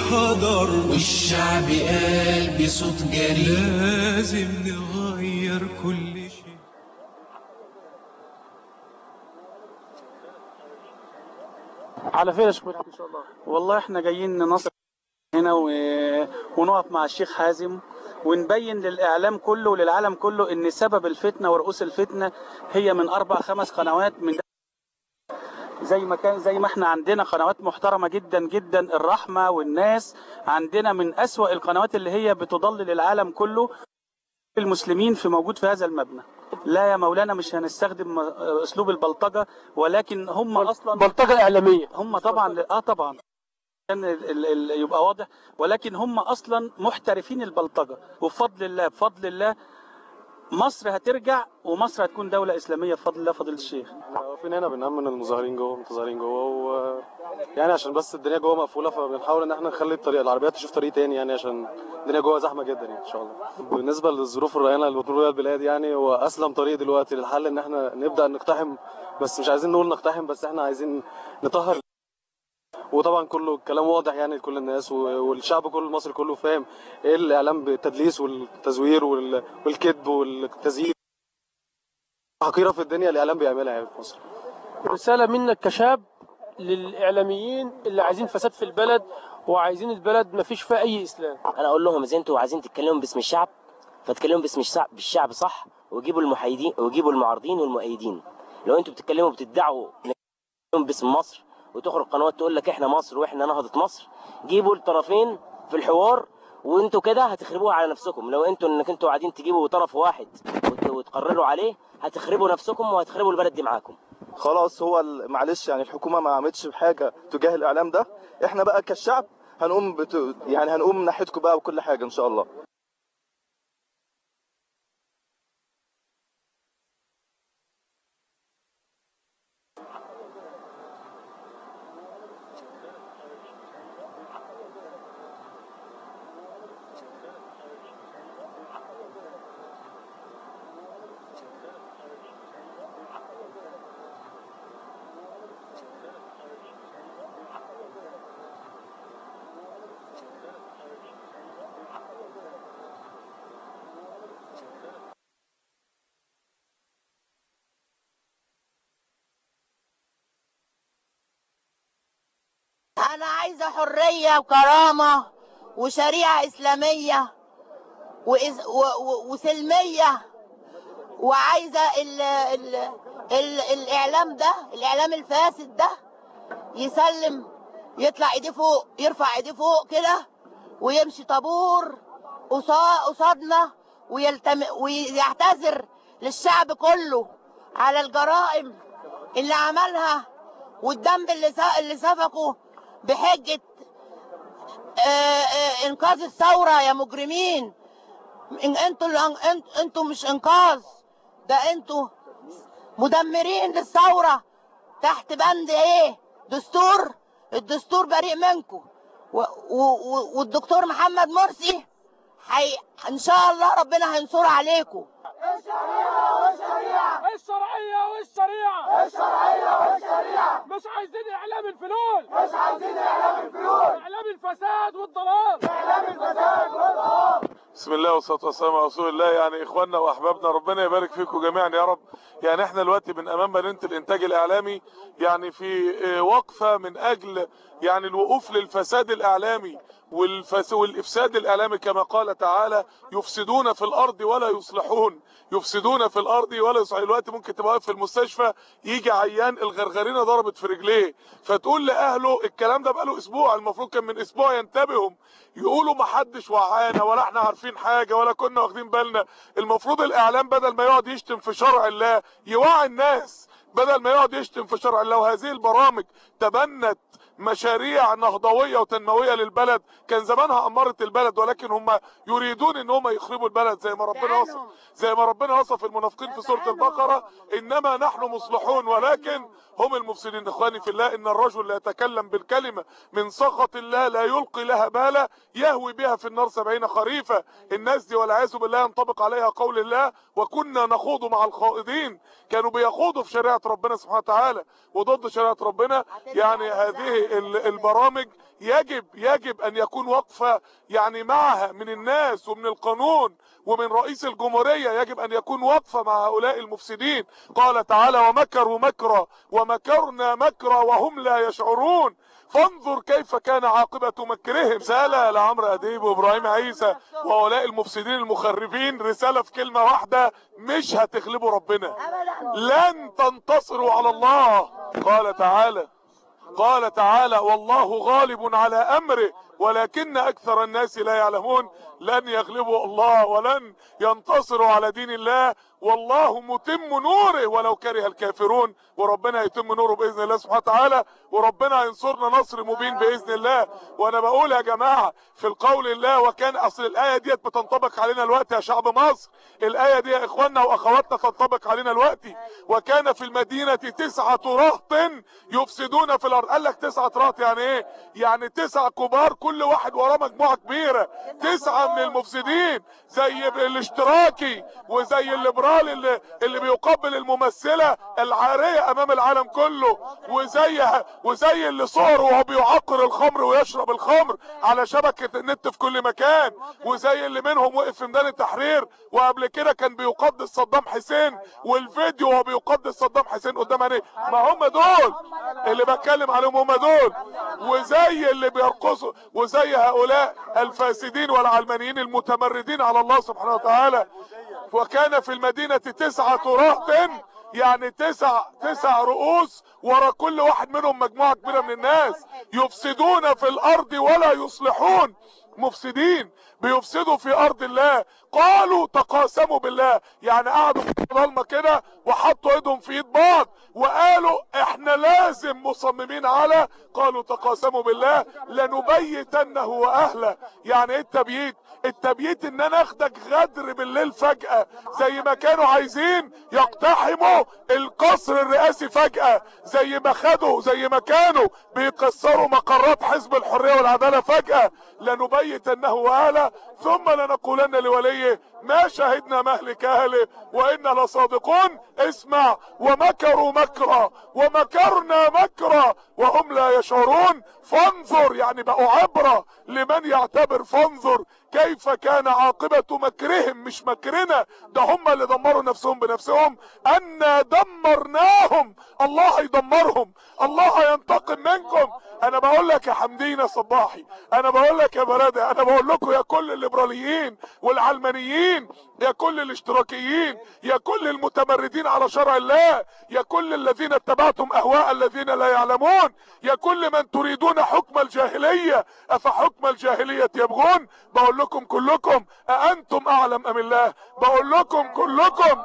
حضر والشعب قال بصوت جريء لازم نغير كل شيء على فين يا شيخ مدحت ان شاء الله والله احنا جايين ننصر هنا و... ونقف مع الشيخ حازم ونبين للاعلام كله وللعالم كله ان سبب الفتنه ورؤوس الفتنه هي من اربع خمس قنوات من زي ما كان زي ما احنا عندنا قنوات محترمه جدا جدا الرحمه والناس عندنا من اسوأ القنوات اللي هي بتضلل العالم كله المسلمين في موجود في هذا المبنى لا يا مولانا مش هنستخدم اسلوب البلطجه ولكن هم اصلا بلطجه اعلاميه هم طبعا اه طبعا عشان ال- ال- ال- يبقى واضح ولكن هم اصلا محترفين البلطجه وبفضل الله بفضل الله مصر هترجع ومصر هتكون دوله اسلاميه بفضل الله فضيله الشيخ احنا واقفين هنا بنأمن المظاهرين جوه المتظاهرين جوه و يعني عشان بس الدنيا جوه مقفوله فبنحاول ان احنا نخلي الطريق العربيات تشوف طريق تاني يعني عشان الدنيا جوه زحمه جدا يعني ان شاء الله بالنسبه للظروف الرهينه اللي بتمر بيها البلاد يعني هو اسلم طريق دلوقتي للحل ان احنا نبدا نقتحم بس مش عايزين نقول نقتحم بس احنا عايزين نطهر وطبعا كله الكلام واضح يعني لكل الناس و- والشعب كله المصري كله فاهم ايه الاعلام بالتدليس والتزوير وال- والكذب والتزييف حقيره في الدنيا الاعلام بيعملها يعني في مصر رساله منك كشاب للاعلاميين اللي عايزين فساد في البلد وعايزين البلد ما فيش فيها اي اسلام انا اقول لهم اذا انتوا عايزين تتكلموا باسم الشعب فتكلموا باسم الشعب بالشعب صح وجيبوا المحايدين وجيبوا المعارضين والمؤيدين لو انتوا بتتكلموا بتدعوا إنكم باسم مصر وتخرج قنوات تقول لك احنا مصر واحنا نهضة مصر جيبوا الطرفين في الحوار وانتوا كده هتخربوها على نفسكم لو انتوا انك انتوا قاعدين تجيبوا طرف واحد وت- وتقرروا عليه هتخربوا نفسكم وهتخربوا البلد دي معاكم خلاص هو ال- معلش يعني الحكومه ما عملتش بحاجه تجاه الاعلام ده احنا بقى كالشعب هنقوم بت... يعني هنقوم من ناحيتكم بقى وكل حاجه ان شاء الله أنا عايزة حرية وكرامة وشريعة إسلامية وإز... و... و... وسلمية وعايزة ال... ال... ال... الإعلام ده الإعلام الفاسد ده يسلم يطلع إيديه فوق يرفع إيديه فوق كده ويمشي طابور قصا- قصادنا ويلتم... ويعتذر للشعب كله على الجرائم اللي عملها والدم اللي س- اللي سفكه بحجة آه، آه، إنقاذ الثورة يا مجرمين إن انتوا اللي أن- انت- انتوا مش إنقاذ ده انتوا مدمرين للثورة تحت بند إيه؟ دستور الدستور بريء منكم و- و- و- والدكتور محمد مرسي حي... إن شاء الله ربنا هينصر عليكم الشرعية والشريعة الشرعية والشريعة مش عايزين إعلام الفلول مش عايزين إعلام الفلول إعلام الفساد والضلال إعلام الفساد والضلال بسم الله والصلاه والسلام على رسول الله يعني اخواننا واحبابنا ربنا يبارك فيكم جميعا يا رب يعني احنا دلوقتي من امام مدينه الانتاج الاعلامي يعني في آه، وقفه من اجل يعني الوقوف للفساد الاعلامي والفس والافساد الاعلامي كما قال تعالى يفسدون في الارض ولا يصلحون يفسدون في الارض ولا يصلحون دلوقتي ممكن تبقى واقف في المستشفى يجي عيان الغرغرينه ضربت في رجليه فتقول لاهله الكلام ده بقاله اسبوع المفروض كان من اسبوع ينتبهوا يقولوا ما حدش وعانا ولا احنا عارفين حاجه ولا كنا واخدين بالنا المفروض الاعلام بدل ما يقعد يشتم في شرع الله يوعي الناس بدل ما يقعد يشتم في شرع الله وهذه البرامج تبنت مشاريع نهضويه وتنمويه للبلد كان زمانها امرت البلد ولكن هم يريدون ان هم يخربوا البلد زي ما ربنا وصف زي ما ربنا وصف المنافقين في سوره البقره انما نحن مصلحون ولكن هم المفسدين اخواني في الله ان الرجل لا يتكلم بالكلمه من سخط الله لا يلقي لها بالا يهوي بها في النار سبعين خريفا الناس دي والعياذ بالله ينطبق عليها قول الله وكنا نخوض مع الخائضين كانوا بيخوضوا في شريعه ربنا سبحانه وتعالى وضد شريعه ربنا يعني هذه ال- البرامج يجب يجب ان يكون وقفة يعني معها من الناس ومن القانون ومن رئيس الجمهورية يجب ان يكون وقفة مع هؤلاء المفسدين قال تعالى ومكروا مكرا ومكرنا مكرا وهم لا يشعرون فانظر كيف كان عاقبة مكرهم رسالة لعمرو أديب وإبراهيم عيسى وهؤلاء المفسدين المخربين رسالة في كلمة واحدة مش هتغلبوا ربنا لن تنتصروا على الله قال تعالى قال تعالى والله غالب على أمره ولكن أكثر الناس لا يعلمون لن يغلبوا الله ولن ينتصروا على دين الله والله متم نوره ولو كره الكافرون وربنا يتم نوره بإذن الله سبحانه وتعالى وربنا ينصرنا نصر مبين بإذن الله وأنا بقول يا جماعة في القول الله وكان أصل الآية ديت بتنطبق علينا الوقت يا شعب مصر الآية دي يا إخواننا وأخواتنا تنطبق علينا الوقت وكان في المدينة تسعة رهط يفسدون في الأرض قال لك تسعة رهط يعني إيه يعني تسع كبار كل واحد وراه مجموعة كبيرة تسعة من المفسدين زي الاشتراكي وزي الليبرال اللي, اللي بيقبل الممثلة العارية امام العالم كله وزي وزي اللي صور وهو بيعقر الخمر ويشرب الخمر على شبكة النت في كل مكان وزي اللي منهم وقف في ميدان التحرير وقبل كده كان بيقدس صدام حسين والفيديو وهو بيقدس صدام حسين قدام عينيه ما هم دول اللي بتكلم عليهم هم دول وزي اللي بيرقصوا وزي هؤلاء الفاسدين والعلمانيين المتمردين على الله سبحانه وتعالى وكان في المدينة تسعة رهط يعني تسع تسع رؤوس ورا كل واحد منهم مجموعة كبيرة من الناس يفسدون في الارض ولا يصلحون مفسدين بيفسدوا في ارض الله قالوا تقاسموا بالله يعني قعدوا في ضلمه كده وحطوا ايدهم في ايد بعض وقالوا احنا لازم مصممين على قالوا تقاسموا بالله لنبيتنه واهله يعني ايه التبييت التبييت ان انا اخدك غدر بالليل فجأة زي ما كانوا عايزين يقتحموا القصر الرئاسي فجأة زي ما خدوا زي ما كانوا بيكسروا مقرات حزب الحرية والعدالة فجأة لنبيت انه واهله ثم لنقولن لوليه ما شهدنا مهلك اهله وانا لصادقون اسمع ومكروا مكرا ومكرنا مكرا وهم لا يشعرون فانظر يعني بقوا عبرة لمن يعتبر فانظر كيف كان عاقبة مكرهم مش مكرنا ده هم اللي دمروا نفسهم بنفسهم أنا دمرناهم الله يدمرهم الله ينتقم منكم انا بقول لك يا حمدين صباحي انا بقول لك يا برادة انا بقول لكم يا كل الليبراليين والعلمانيين يا كل الاشتراكيين يا كل المتمردين على شرع الله يا كل الذين اتبعتم اهواء الذين لا يعلمون يا كل من تريدون حكم الجاهلية افحكم الجاهلية يبغون بقول لكم كلكم أأنتم اعلم ام الله بقول لكم كلكم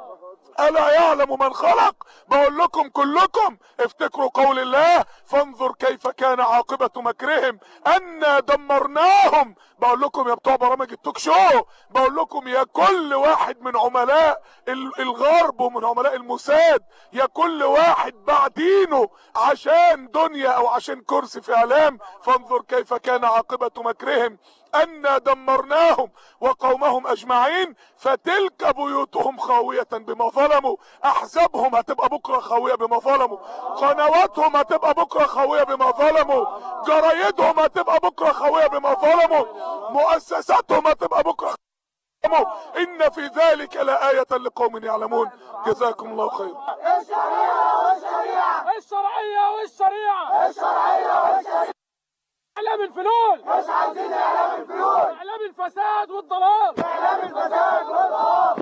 ألا يعلم من خلق بقول لكم كلكم افتكروا قول الله فانظر كيف كان عاقبة مكرهم أنا دمرناهم بقول لكم يا بتوع برامج التوك شو بقول لكم يا كل واحد من عملاء الغرب ومن عملاء الموساد يا كل واحد بعدينه عشان دنيا او عشان كرسي في اعلام فانظر كيف كان عاقبة مكرهم أنا دمرناهم وقومهم أجمعين فتلك بيوتهم خاوية بما ظلموا أحزابهم هتبقى بكرة خاوية بما ظلموا قنواتهم هتبقى بكرة خاوية بما ظلموا جرايدهم هتبقى بكرة خاوية بما ظلموا مؤسساتهم هتبقى بكرة ظلموا إن في ذلك لآية لقوم يعلمون جزاكم الله خير الشريعة الشرعية والشريعة الشرعية والشريعة اعلام الفلول مش عايزين اعلام الفلول اعلام الفساد والضلال اعلام الفساد والضلال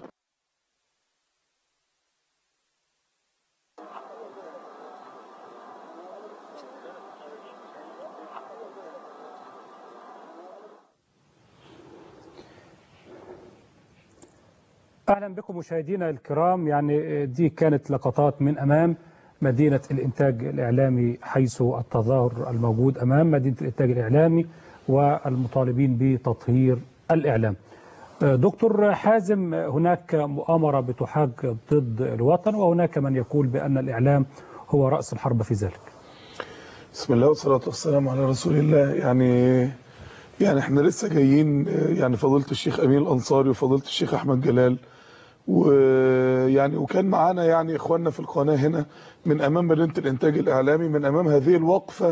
اهلا بكم مشاهدينا الكرام يعني دي كانت لقطات من امام مدينة الإنتاج الإعلامي حيث التظاهر الموجود أمام مدينة الإنتاج الإعلامي والمطالبين بتطهير الإعلام دكتور حازم هناك مؤامرة بتحاك ضد الوطن وهناك من يقول بأن الإعلام هو رأس الحرب في ذلك بسم الله والصلاة والسلام على رسول الله يعني يعني احنا لسه جايين يعني فضيلة الشيخ أمين الأنصاري وفضيلة الشيخ أحمد جلال ويعني وكان معانا يعني اخواننا في القناه هنا من امام مدينه الانتاج الاعلامي من امام هذه الوقفه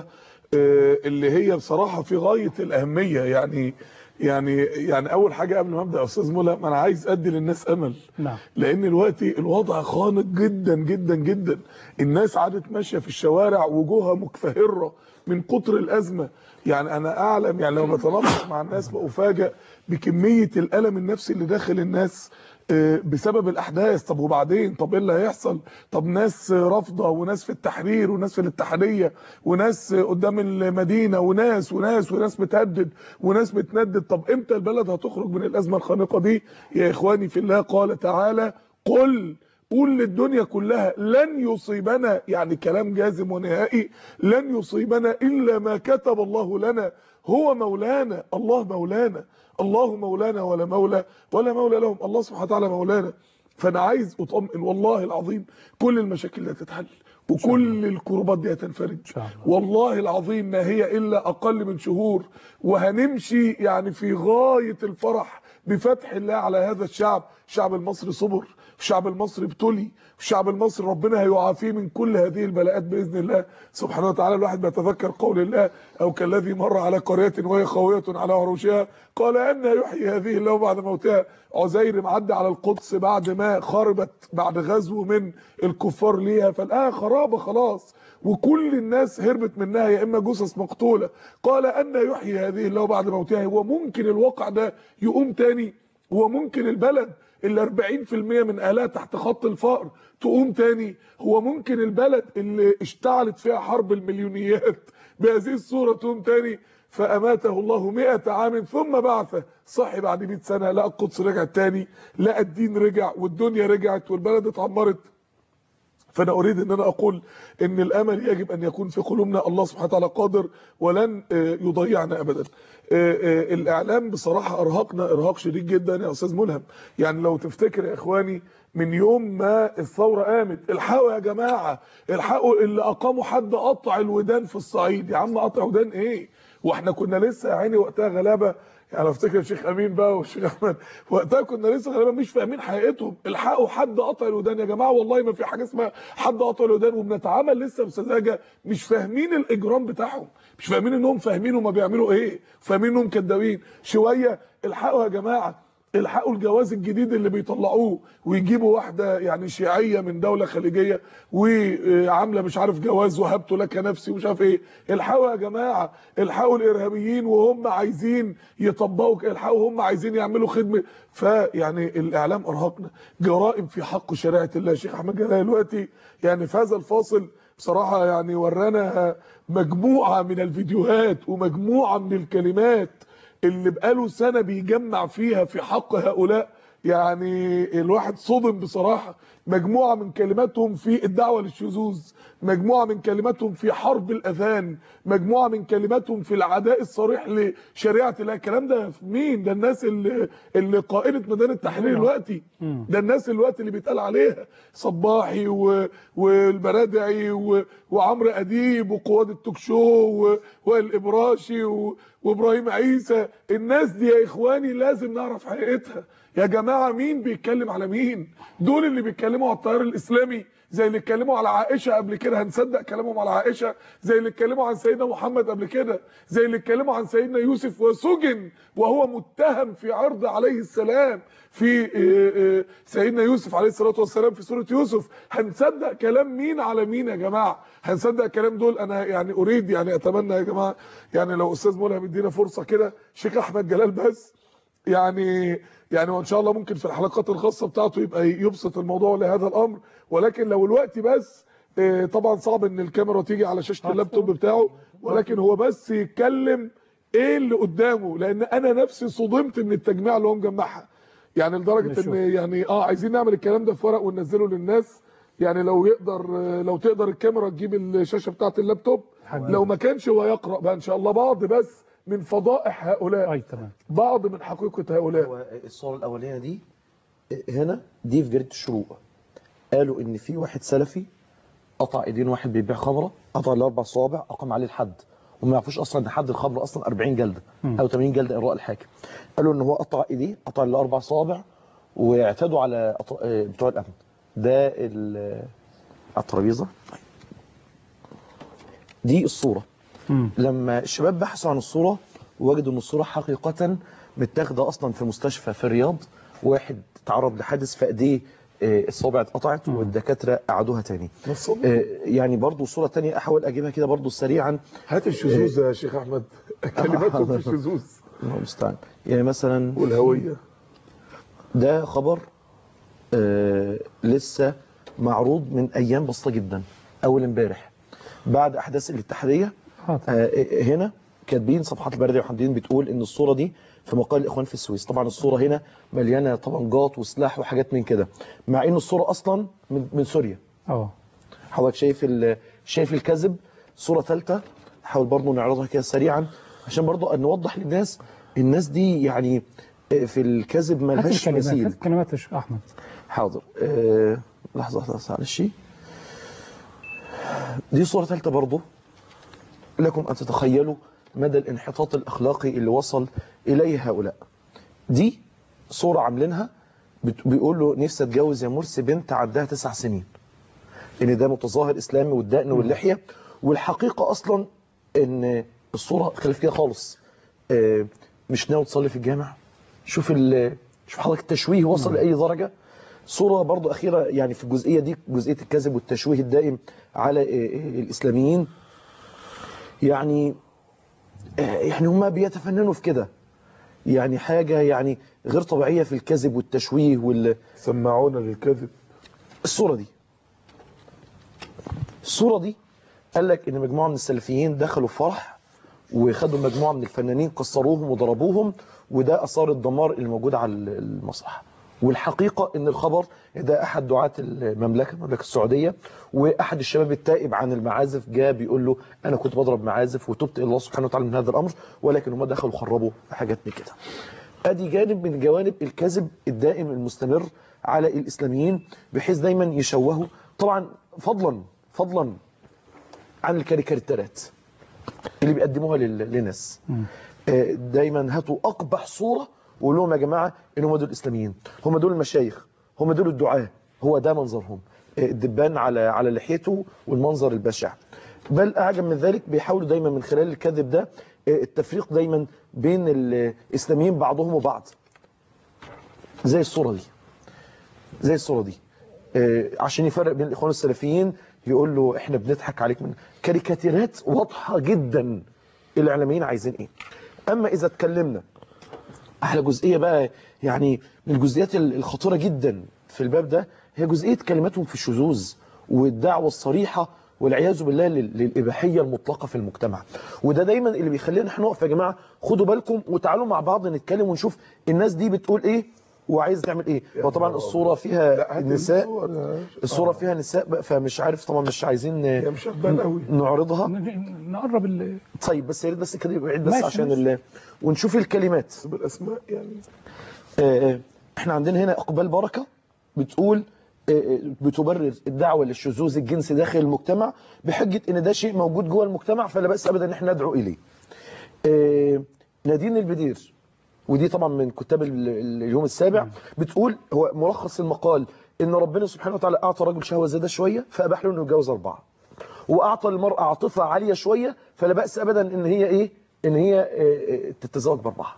آه، اللي هي بصراحه في غايه الاهميه يعني يعني يعني اول حاجه قبل ما ابدا يا استاذ ملهم انا عايز ادي للناس امل نعم لان دلوقتي الوضع خانق جدا جدا جدا الناس عادت ماشيه في الشوارع وجوهها مكفهره من كتر الازمه يعني انا اعلم يعني لما بتناقش مع الناس بفاجئ بكميه الالم النفسي اللي داخل الناس آه، بسبب الاحداث طب وبعدين طب ايه اللي هيحصل طب ناس رافضه وناس في التحرير وناس في الاتحاديه وناس قدام المدينه وناس وناس وناس بتهدد وناس بتندد طب امتى البلد هتخرج من الازمه الخانقه دي يا اخواني في الله قال تعالى قل قول للدنيا كلها لن يصيبنا يعني كلام جازم ونهائي لن يصيبنا الا ما كتب الله لنا هو مولانا الله مولانا الله مولانا ولا مولى ولا مولى لهم الله سبحانه وتعالى مولانا فانا عايز اطمئن والله العظيم كل المشاكل دي هتتحل وكل الكروبات دي هتنفرج والله العظيم ما هي الا اقل من شهور وهنمشي يعني في غايه الفرح بفتح الله على هذا الشعب الشعب المصري صبر الشعب المصري ابتلي الشعب المصري ربنا هيعافيه من كل هذه البلاءات باذن الله سبحانه وتعالى الواحد بيتذكر قول الله او كالذي مر على قريه وهي خاويه على عروشها قال ان يحيي هذه الله بعد موتها عزير معدي على القدس بعد ما خربت بعد غزو من الكفار ليها فالآن خرابه خلاص وكل الناس هربت منها يا اما جثث مقتوله قال ان يحيي هذه الله بعد موتها هو ممكن الواقع ده يقوم تاني هو ممكن البلد اللي 40% من اهلها تحت خط الفقر تقوم تاني هو ممكن البلد اللي اشتعلت فيها حرب المليونيات بهذه الصوره تقوم تاني فاماته الله 100 عام ثم بعثه صحي بعد 100 سنه لقى القدس رجعت تاني لقى الدين رجع والدنيا رجعت والبلد اتعمرت فانا اريد ان انا اقول ان الامل يجب ان يكون في قلوبنا الله سبحانه وتعالى قادر ولن آه، يضيعنا ابدا آه، آه، الاعلام بصراحه ارهقنا ارهاق شديد جدا يا استاذ ملهم يعني لو تفتكر يا اخواني من يوم ما الثوره قامت الحقوا يا جماعه الحقوا اللي اقاموا حد قطع الودان في الصعيد يا عم قطع ودان ايه واحنا كنا لسه يا عيني وقتها غلابه يعني افتكر الشيخ امين بقى والشيخ احمد وقتها كنا لسه غالبا مش فاهمين حقيقتهم الحقوا حد قطع الودان يا جماعه والله ما في حاجه اسمها حد قطع الودان وبنتعامل لسه بسذاجه مش فاهمين الاجرام بتاعهم مش فاهمين انهم فاهمين هما بيعملوا ايه فاهمين انهم كدابين شويه الحقوا يا جماعه الحقوا الجواز الجديد اللي بيطلعوه ويجيبوا واحده يعني شيعيه من دوله خليجيه وعامله مش عارف جواز وهبت لك نفسي ومش عارف ايه الحقوا يا جماعه الحقوا الارهابيين وهم عايزين يطبقوا الحقوا هم عايزين يعملوا خدمه فيعني الاعلام ارهقنا جرائم في حق شريعه الله شيخ احمد جلال دلوقتي يعني في هذا الفاصل بصراحه يعني ورانا مجموعه من الفيديوهات ومجموعه من الكلمات اللي بقاله سنة بيجمع فيها في حق هؤلاء يعني الواحد صدم بصراحة مجموعة من كلماتهم في الدعوة للشذوذ مجموعة من كلماتهم في حرب الأذان مجموعة من كلماتهم في العداء الصريح لشريعة الله الكلام ده مين ده الناس اللي, اللي قائدة ميدان التحرير دلوقتي ده الناس الوقت اللي بيتقال عليها صباحي و... والبرادعي و... وعمرو اديب وقواد التوك شو و... والابراشي و... وابراهيم عيسى الناس دي يا اخواني لازم نعرف حقيقتها يا جماعه مين بيتكلم على مين دول اللي بيتكلموا على التيار الاسلامي زي اللي اتكلموا على عائشه قبل كده هنصدق كلامهم على عائشه زي اللي اتكلموا عن سيدنا محمد قبل كده زي اللي اتكلموا عن سيدنا يوسف وسجن وهو متهم في عرض عليه السلام في سيدنا يوسف عليه الصلاه والسلام في سوره يوسف هنصدق كلام مين على مين يا جماعه هنصدق كلام دول انا يعني اريد يعني اتمنى يا جماعه يعني لو استاذ ملهم يدينا فرصه كده شيخ احمد جلال بس يعني يعني وان شاء الله ممكن في الحلقات الخاصه بتاعته يبقى يبسط الموضوع لهذا الامر ولكن لو الوقت بس طبعا صعب ان الكاميرا تيجي على شاشه اللابتوب بتاعه ولكن هو بس يتكلم ايه اللي قدامه لان انا نفسي صدمت من التجميع اللي هو مجمعها يعني لدرجه ان يعني اه عايزين نعمل الكلام ده في ورق وننزله للناس يعني لو يقدر لو تقدر الكاميرا تجيب الشاشه بتاعه اللابتوب لو ما كانش هو يقرا بقى ان شاء الله بعض بس من فضائح هؤلاء اي تمام بعض من حقيقه هؤلاء هو الصوره الاولانيه دي هنا دي في جريده الشروق قالوا ان في واحد سلفي قطع ايدين واحد بيبيع خمره قطع له اربع صوابع اقام عليه الحد وما يعرفوش اصلا ان حد الخمر اصلا 40 جلده او 80 جلده اراء الحاكم قالوا ان هو قطع ايديه قطع له اربع صوابع واعتدوا على بتوع الامن ده على الترابيزه دي الصوره لما الشباب بحثوا عن الصورة وجدوا ان الصورة حقيقة متاخدة اصلا في مستشفى في الرياض واحد تعرض لحادث في ايديه آه، الصابع اتقطعت والدكاترة قعدوها تاني آه، يعني برضو صورة تانية احاول اجيبها كده برضو سريعا هات الشذوذ يا شيخ احمد كلماتهم في الشذوذ الله المستعان يعني مثلا والهوية ده خبر آه لسه معروض من ايام بسيطه جدا اول امبارح بعد احداث الاتحاديه آه هنا كاتبين صفحات البرية وحمدين بتقول ان الصوره دي في مقال الاخوان في السويس طبعا الصوره هنا مليانه طبنجات وسلاح وحاجات من كده مع ان الصوره اصلا من, من سوريا اه حضرتك شايف ال- شايف الكذب صوره ثالثه حاول برضه نعرضها كده سريعا عشان برضه نوضح للناس الناس دي يعني آه، في الكذب هات ملهاش الكلمات مثيل هات الكلمات يا شيخ احمد حاضر أه لحظة لحظة لحظة معلش دي صورة ثالثة برضه لكم أن تتخيلوا مدى الانحطاط الأخلاقي اللي وصل إليه هؤلاء دي صورة عاملينها بت- بيقول له نفسي اتجوز يا مرسي بنت عندها تسع سنين ان ده متظاهر اسلامي والدقن واللحية والحقيقة اصلا ان الصورة خلف كده خالص آه، مش ناوي تصلي في الجامع شوف ال شوف حضرتك التشويه وصل لأي درجة صورة برضو أخيرة يعني في الجزئية دي جزئية الكذب والتشويه الدائم على آه، آه، الإسلاميين يعني آه، يعني هم بيتفننوا في كده يعني حاجة يعني غير طبيعية في الكذب والتشويه وال سمعونا للكذب الصورة دي الصورة دي قال لك ان مجموعة من السلفيين دخلوا فرح وخدوا مجموعة من الفنانين كسروهم وضربوهم وده اثار الدمار اللي موجود على المسرح والحقيقة ان الخبر ده احد دعاة المملكة المملكة السعودية واحد الشباب التائب عن المعازف جاء بيقول له انا كنت بضرب معازف وتبت الى الله سبحانه وتعالى من هذا الامر ولكن هم دخلوا خربوا حاجات من كده ادي جانب من جوانب الكذب الدائم المستمر على الاسلاميين بحيث دايما يشوهوا طبعا فضلا فضلا عن الكاريكاتيرات اللي بيقدموها لل- للناس آه، دايما هاتوا اقبح صوره وقول لهم يا جماعه ان هم دول الاسلاميين هم دول المشايخ هم دول الدعاه هو ده منظرهم آه، الدبان على على لحيته والمنظر البشع بل اعجب من ذلك بيحاولوا دايما من خلال الكذب ده آه، التفريق دايما بين الاسلاميين بعضهم وبعض زي الصوره دي زي الصوره دي آه، عشان يفرق بين الاخوان السلفيين يقول له احنا بنضحك عليك من كاريكاتيرات واضحه جدا الاعلاميين عايزين ايه اما اذا اتكلمنا على جزئيه بقى يعني من الجزئيات ال- الخطيره جدا في الباب ده هي جزئيه كلماتهم في الشذوذ والدعوه الصريحه والعياذ بالله لل- للاباحيه المطلقه في المجتمع وده دايما اللي بيخلينا احنا نقف يا جماعه خدوا بالكم وتعالوا مع بعض نتكلم ونشوف الناس دي بتقول ايه وعايز تعمل ايه وطبعا الصوره فيها نساء الصوره فيها نساء بقى فمش عارف طبعا مش عايزين مش هتبان قوي نعرضها نقرب ال... طيب بس يا ريت بس كده يبقى عيد بس ماشي، عشان ماشي. ال... ونشوف الكلمات بالاسماء يعني آه، آه، احنا عندنا هنا اقبال بركه بتقول آه، آه، بتبرر الدعوه للشذوذ الجنسي داخل المجتمع بحجه ان ده شيء موجود جوه المجتمع فلا باس ابدا ان احنا ندعو اليه. آه، نادين البدير ودي طبعا من كتاب ال- ال- اليوم السابع بتقول هو ملخص المقال ان ربنا سبحانه وتعالى اعطى الرجل شهوه زياده شويه فاباح له انه يتجوز اربعه. واعطى للمراه عاطفه عاليه شويه فلا باس ابدا ان هي ايه؟ ان هي آه، آه، تتزوج باربعه.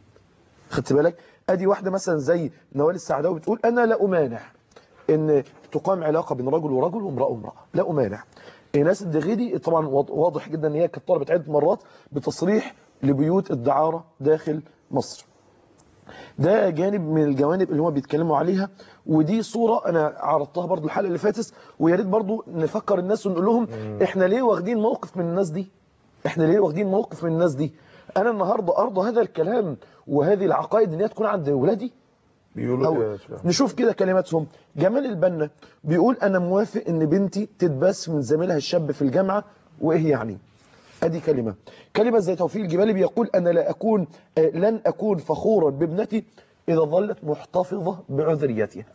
خدت بالك ادي واحده مثلا زي نوال السعداوي بتقول انا لا امانع ان تقام علاقه بين رجل ورجل وامراه وامراه لا امانع ايناس الدغيدي طبعا واض- واضح جدا ان هي كانت طلبت عده مرات بتصريح لبيوت الدعاره داخل مصر ده جانب من الجوانب اللي هم بيتكلموا عليها ودي صورة أنا عرضتها برضو الحلقة اللي فاتت ويا ريت برضو نفكر الناس ونقول لهم إحنا ليه واخدين موقف من الناس دي إحنا ليه واخدين موقف من الناس دي أنا النهاردة أرضى هذا الكلام وهذه العقائد إن هي تكون عند ولادي بيقولوا أو إيه يا شيخ؟ نشوف كده كلماتهم جمال البنا بيقول أنا موافق إن بنتي تتبس من زميلها الشاب في الجامعة وإيه يعني ادي كلمة كلمة زي توفيق الجبالي بيقول انا لا اكون آه، لن اكون فخورا بابنتي اذا ظلت محتفظة بعذريتها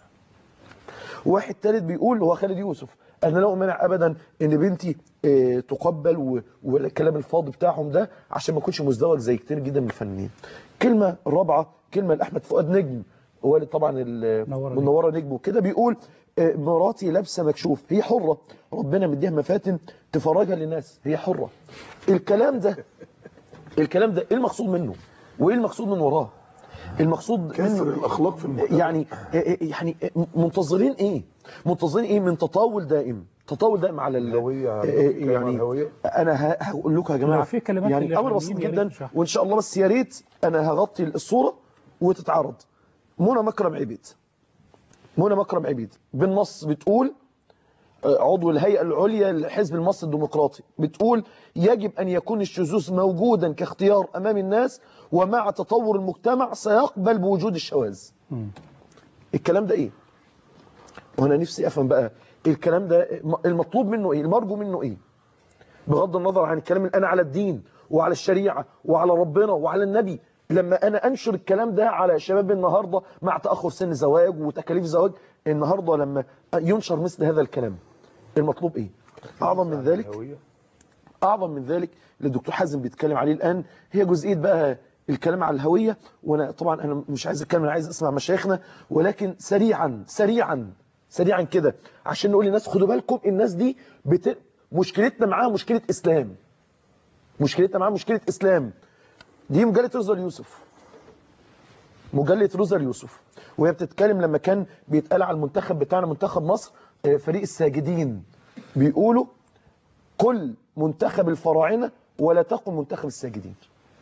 واحد ثالث بيقول هو خالد يوسف انا لا امنع ابدا ان بنتي آه، تقبل و- والكلام الفاضي بتاعهم ده عشان ما اكونش مزدوج زي كتير جدا من الفنانين كلمة رابعة كلمة لاحمد فؤاد نجم والد طبعا ال- منوره نجم وكده بيقول آه، مراتي لابسه مكشوف هي حره ربنا مديها مفاتن تفرجها للناس هي حره الكلام ده الكلام ده ايه المقصود منه وايه المقصود من وراه المقصود كسر منه الاخلاق في المجتمع يعني يعني منتظرين ايه منتظرين ايه من تطاول دائم تطاول دائم على ال- الهوية، آه، الكلام عن يعني الهوية. انا ه- هقول لكم يا جماعه لو في كلمات يعني امر للإعلاميين بسيط يا ريت جدا تشرحها. وان شاء الله بس يا ريت انا هغطي الصوره وتتعرض منى مكرم عبيد منى مكرم عبيد بالنص بتقول آه، عضو الهيئة العليا للحزب المصري الديمقراطي بتقول يجب أن يكون الشذوذ موجودا كاختيار أمام الناس ومع تطور المجتمع سيقبل بوجود الشواذ الكلام ده إيه؟ وأنا نفسي أفهم بقى الكلام ده المطلوب منه إيه؟ المرجو منه إيه؟ بغض النظر عن الكلام اللي أنا على الدين وعلى الشريعة وعلى ربنا وعلى النبي لما أنا أنشر الكلام ده على شباب النهاردة مع تأخر سن زواج وتكاليف زواج النهاردة لما ينشر مثل هذا الكلام المطلوب إيه؟ أعظم من ذلك أعظم من ذلك اللي الدكتور حازم بيتكلم عليه الآن هي جزئية بقى الكلام على الهوية وأنا طبعا أنا مش عايز أتكلم أنا عايز أسمع مشايخنا ولكن سريعا سريعا سريعا كده عشان نقول للناس خدوا بالكم الناس دي بت... مشكلتنا معاها مشكلة إسلام مشكلتنا معاها مشكلة إسلام دي مجلة روزا اليوسف مجلة روزا اليوسف وهي بتتكلم لما كان بيتقال على المنتخب بتاعنا منتخب مصر آه، فريق الساجدين بيقولوا كل منتخب الفراعنة ولا تقل منتخب الساجدين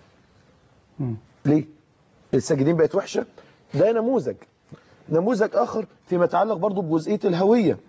ليه الساجدين بقت وحشة ده نموذج نموذج آخر فيما يتعلق برضو بجزئية الهوية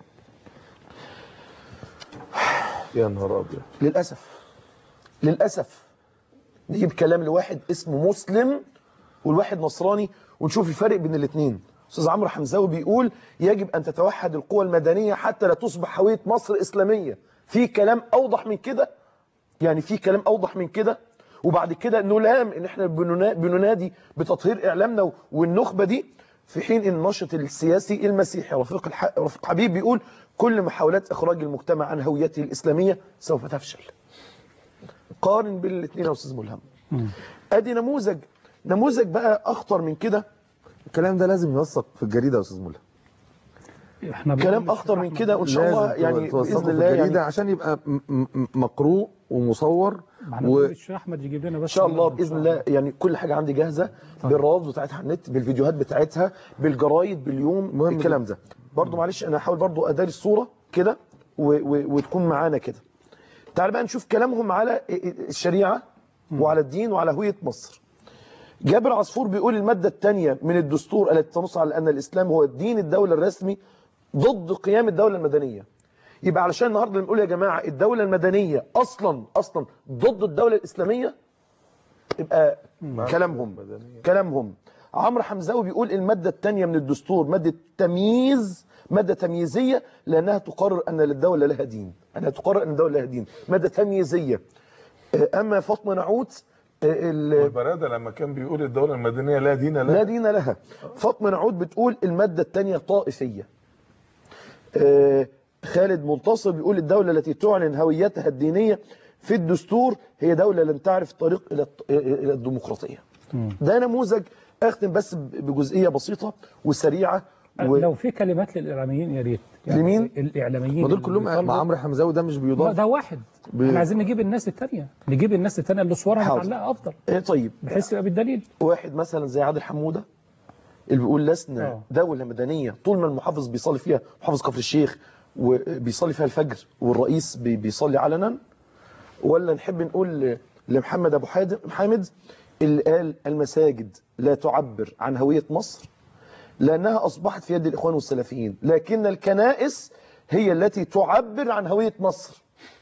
يا نهار ابيض للأسف للأسف نجيب كلام لواحد اسمه مسلم والواحد نصراني ونشوف الفرق بين الاثنين استاذ عمرو حمزاوي بيقول يجب ان تتوحد القوى المدنيه حتى لا تصبح هويه مصر اسلاميه في كلام اوضح من كده يعني في كلام اوضح من كده وبعد كده نلام ان احنا بننا- بننادي بتطهير اعلامنا والنخبه دي في حين ان الناشط السياسي المسيحي رفيق الح... رفيق حبيب بيقول كل محاولات اخراج المجتمع عن هويته الاسلاميه سوف تفشل قارن بين الاثنين يا استاذ ملهم ادي نموذج نموذج بقى اخطر من كده الكلام ده لازم يوثق في الجريده يا استاذ مولى احنا كلام اخطر من كده وان شاء الله لازم يعني توثقه باذن في الله الجريده يعني عشان يبقى م- م- مقروء ومصور احنا و... بنقول الشيخ احمد يجيب لنا بس ان شاء الله باذن الله يعني كل حاجه عندي جاهزه بالروابط بتاعتها على النت بالفيديوهات بتاعتها بالجرايد باليوم مهم الكلام ده برضو معلش انا هحاول برضو اداري الصوره كده و- و- وتكون معانا كده تعال بقى نشوف كلامهم على الشريعه وعلى الدين وعلى هويه مصر جابر عصفور بيقول المادة الثانية من الدستور التي تنص على أن الإسلام هو الدين الدولة الرسمي ضد قيام الدولة المدنية يبقى علشان النهاردة نقول يا جماعة الدولة المدنية أصلا أصلا ضد الدولة الإسلامية يبقى كلامهم كلامهم عمرو حمزاوي بيقول المادة الثانية من الدستور مادة تمييز مادة تمييزية لأنها تقرر أن للدولة لها دين أنها تقرر أن الدولة لها دين مادة تمييزية آه، أما فاطمة نعوت آه، ال- والبرادة لما كان بيقول الدولة المدنية لا دين لها لا دين لها فاطمة نعود بتقول المادة الثانية طائفية آه، خالد منتصر بيقول الدولة التي تعلن هويتها الدينية في الدستور هي دولة لن تعرف الطريق إلى الط- إلى الديمقراطية ده نموذج أختم بس بجزئية بسيطة وسريعة و... لو في كلمات للاعلاميين يا ريت لمين؟ الاعلاميين ما دول اللي كلهم بيطالبوا- مع عمرو حمزاوي ده مش لا، بيضاف ده واحد ب- احنا عايزين نجيب الناس الثانيه نجيب الناس الثانيه اللي صورها حاضر. متعلقه افضل إيه طيب بحيث يبقى بالدليل واحد مثلا زي عادل حمودة اللي بيقول لسنا آه. دولة مدنية طول ما المحافظ بيصلي فيها محافظ كفر الشيخ وبيصلي فيها الفجر والرئيس بي- بيصلي علنا ولا نحب نقول لمحمد أبو حادم حامد اللي قال المساجد لا تعبر عن هوية مصر لأنها أصبحت في يد الإخوان والسلفيين لكن الكنائس هي التي تعبر عن هوية مصر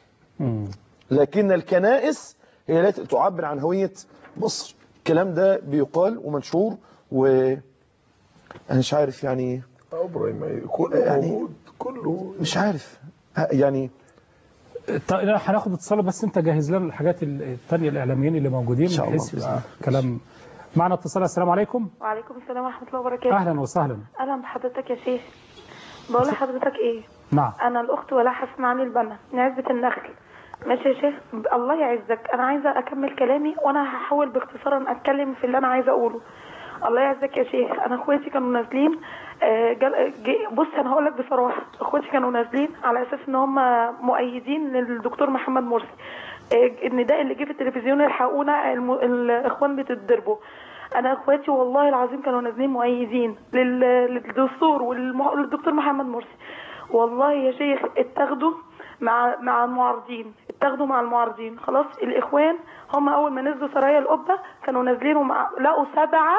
لكن الكنائس هي التي تعبر عن هوية مصر الكلام ده بيقال ومنشور و أنا مش عارف يعني ابراهيم كله يعني- موجود كله مش عارف ه- يعني طيب لا، هناخد اتصال بس انت جهز لنا الحاجات الثانيه الاعلاميين اللي موجودين إن شاء الله بحيث بإذن يبقى الله. كلام معنا اتصال السلام عليكم وعليكم السلام ورحمة الله وبركاته اهلا وسهلا أهلا بحضرتك يا شيخ بقول لحضرتك إيه نعم أنا الأخت ولا حسمعني البنا من عزبة النخل ماشي يا شيخ الله يعزك أنا عايزة أكمل كلامي وأنا هحاول باختصار أتكلم في اللي أنا عايزة أقوله الله يعزك يا شيخ أنا إخواتي كانوا نازلين آه، جل- جه- بص انا هقول لك بصراحه اخواتي كانوا نازلين على اساس ان هم مؤيدين للدكتور محمد مرسي آه، النداء اللي جه في التلفزيون الحقونا الم... الاخوان بتتضربوا انا اخواتي والله العظيم كانوا نازلين مؤيدين لل... للدستور والدكتور محمد مرسي والله يا شيخ اتاخدوا مع مع المعارضين اتاخدوا مع المعارضين خلاص الاخوان هم اول ما نزلوا سرايا القبه كانوا نازلين ومع... لقوا سبعه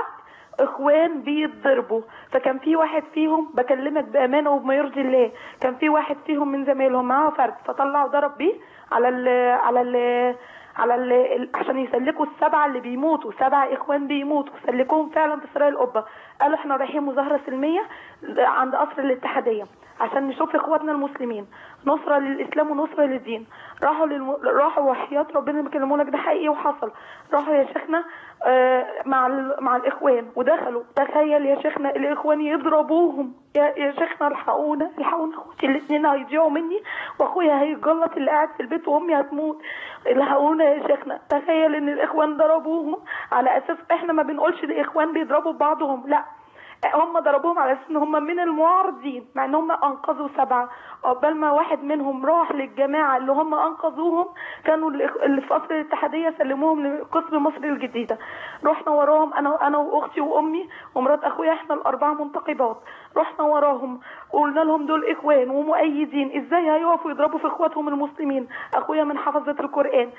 اخوان بيتضربوا فكان في واحد فيهم بكلمك بامانه وبما يرضي الله كان في واحد فيهم من زمايلهم معاه فرد فطلع وضرب بيه على ال على ال على ال عشان يسلكوا السبعه اللي بيموتوا سبع اخوان بيموتوا سلكوهم فعلا في سرايا القبه قالوا احنا رايحين مظاهره سلميه عند قصر الاتحاديه عشان نشوف اخواتنا المسلمين نصره للاسلام ونصره للدين راحوا للم... راحوا وحياه ربنا اللي بيكلموا لك ده حقيقي وحصل راحوا يا شيخنا آه، مع ال... مع الاخوان ودخلوا تخيل يا شيخنا الاخوان يضربوهم يا يا شيخنا الحقونا الحقونا اخوتي الاثنين هيضيعوا مني واخويا هيتجلط اللي قاعد في البيت وامي هتموت الحقونا يا شيخنا تخيل ان الاخوان ضربوهم على اساس احنا ما بنقولش الاخوان بيضربوا بعضهم لا هم ضربوهم على اساس ان هم من المعارضين مع ان هم انقذوا سبعه عقبال ما واحد منهم راح للجماعه اللي هم انقذوهم كانوا الإخ- اللي في قصر الاتحاديه سلموهم لقسم مصر الجديده رحنا وراهم انا انا واختي وامي ومرات اخويا احنا الاربعه منتقبات رحنا وراهم وقلنا لهم دول اخوان ومؤيدين ازاي هيقفوا يضربوا في اخواتهم المسلمين اخويا من حفظه القران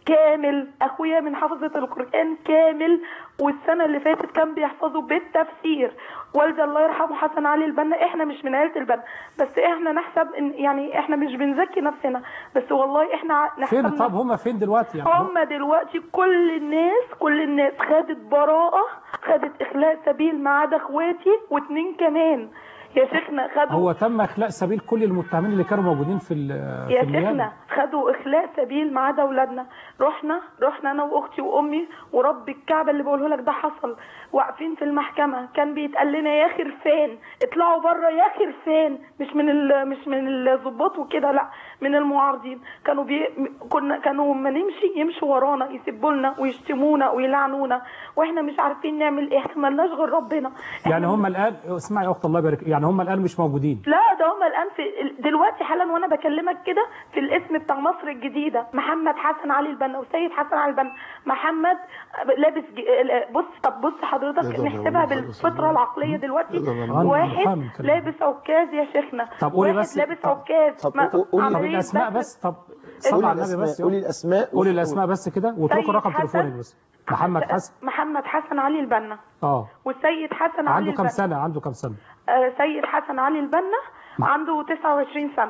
كامل اخويا من حفظة القرآن كامل والسنة اللي فاتت كان بيحفظه بالتفسير والدي الله يرحمه حسن علي البنا احنا مش من عيلة البنا بس احنا نحسب ان يعني احنا مش بنزكي نفسنا بس والله احنا فين نحسب طب هم فين دلوقتي يعني هم دلوقتي كل الناس كل الناس خدت براءة خدت اخلاء سبيل ما عدا اخواتي واتنين كمان يا شيخنا خدوا هو تم اخلاء سبيل كل المتهمين اللي كانوا موجودين في ال- في يا النيابه شيخنا خدوا اخلاء سبيل ما عدا اولادنا رحنا رحنا انا واختي وامي ورب الكعبه اللي بقوله لك ده حصل واقفين في المحكمه كان بيتقال لنا يا خرفان اطلعوا بره يا خرفان مش من ال... مش من الضباط وكده لا من المعارضين كانوا بي... كنا كانوا ما نمشي يمشوا ورانا يسبوا لنا ويشتمونا ويلعنونا واحنا مش عارفين نعمل ايه احنا مالناش غير ربنا يعني هم الان اسمعي يا اخت الله يبارك يعني هم الان مش موجودين لا ده هم الان في دلوقتي حالا وانا بكلمك كده في الاسم بتاع مصر الجديده محمد حسن علي البنا وسيد حسن علي البنا محمد لابس ج... بص طب بص حضرتك لا، ده- نحسبها ده- بالفطره العقليه دلوقتي ده- ده- واحد محامي كده. لابس عكاز يا شيخنا طب قولي واحد بس لابس طب- عكاز طب ما- قولي- طب عملية الاسماء دفن. بس طب صلى قولي على النبي الأسماء بس قولي الأسماء قولي الاسماء بس كده واتركوا سيد رقم حسن. تليفونك بس محمد حسن محمد حسن علي البنا اه والسيد حسن علي عنده كام البنا سنه عنده كام سنه آه سيد حسن علي البنا عنده 29 سنه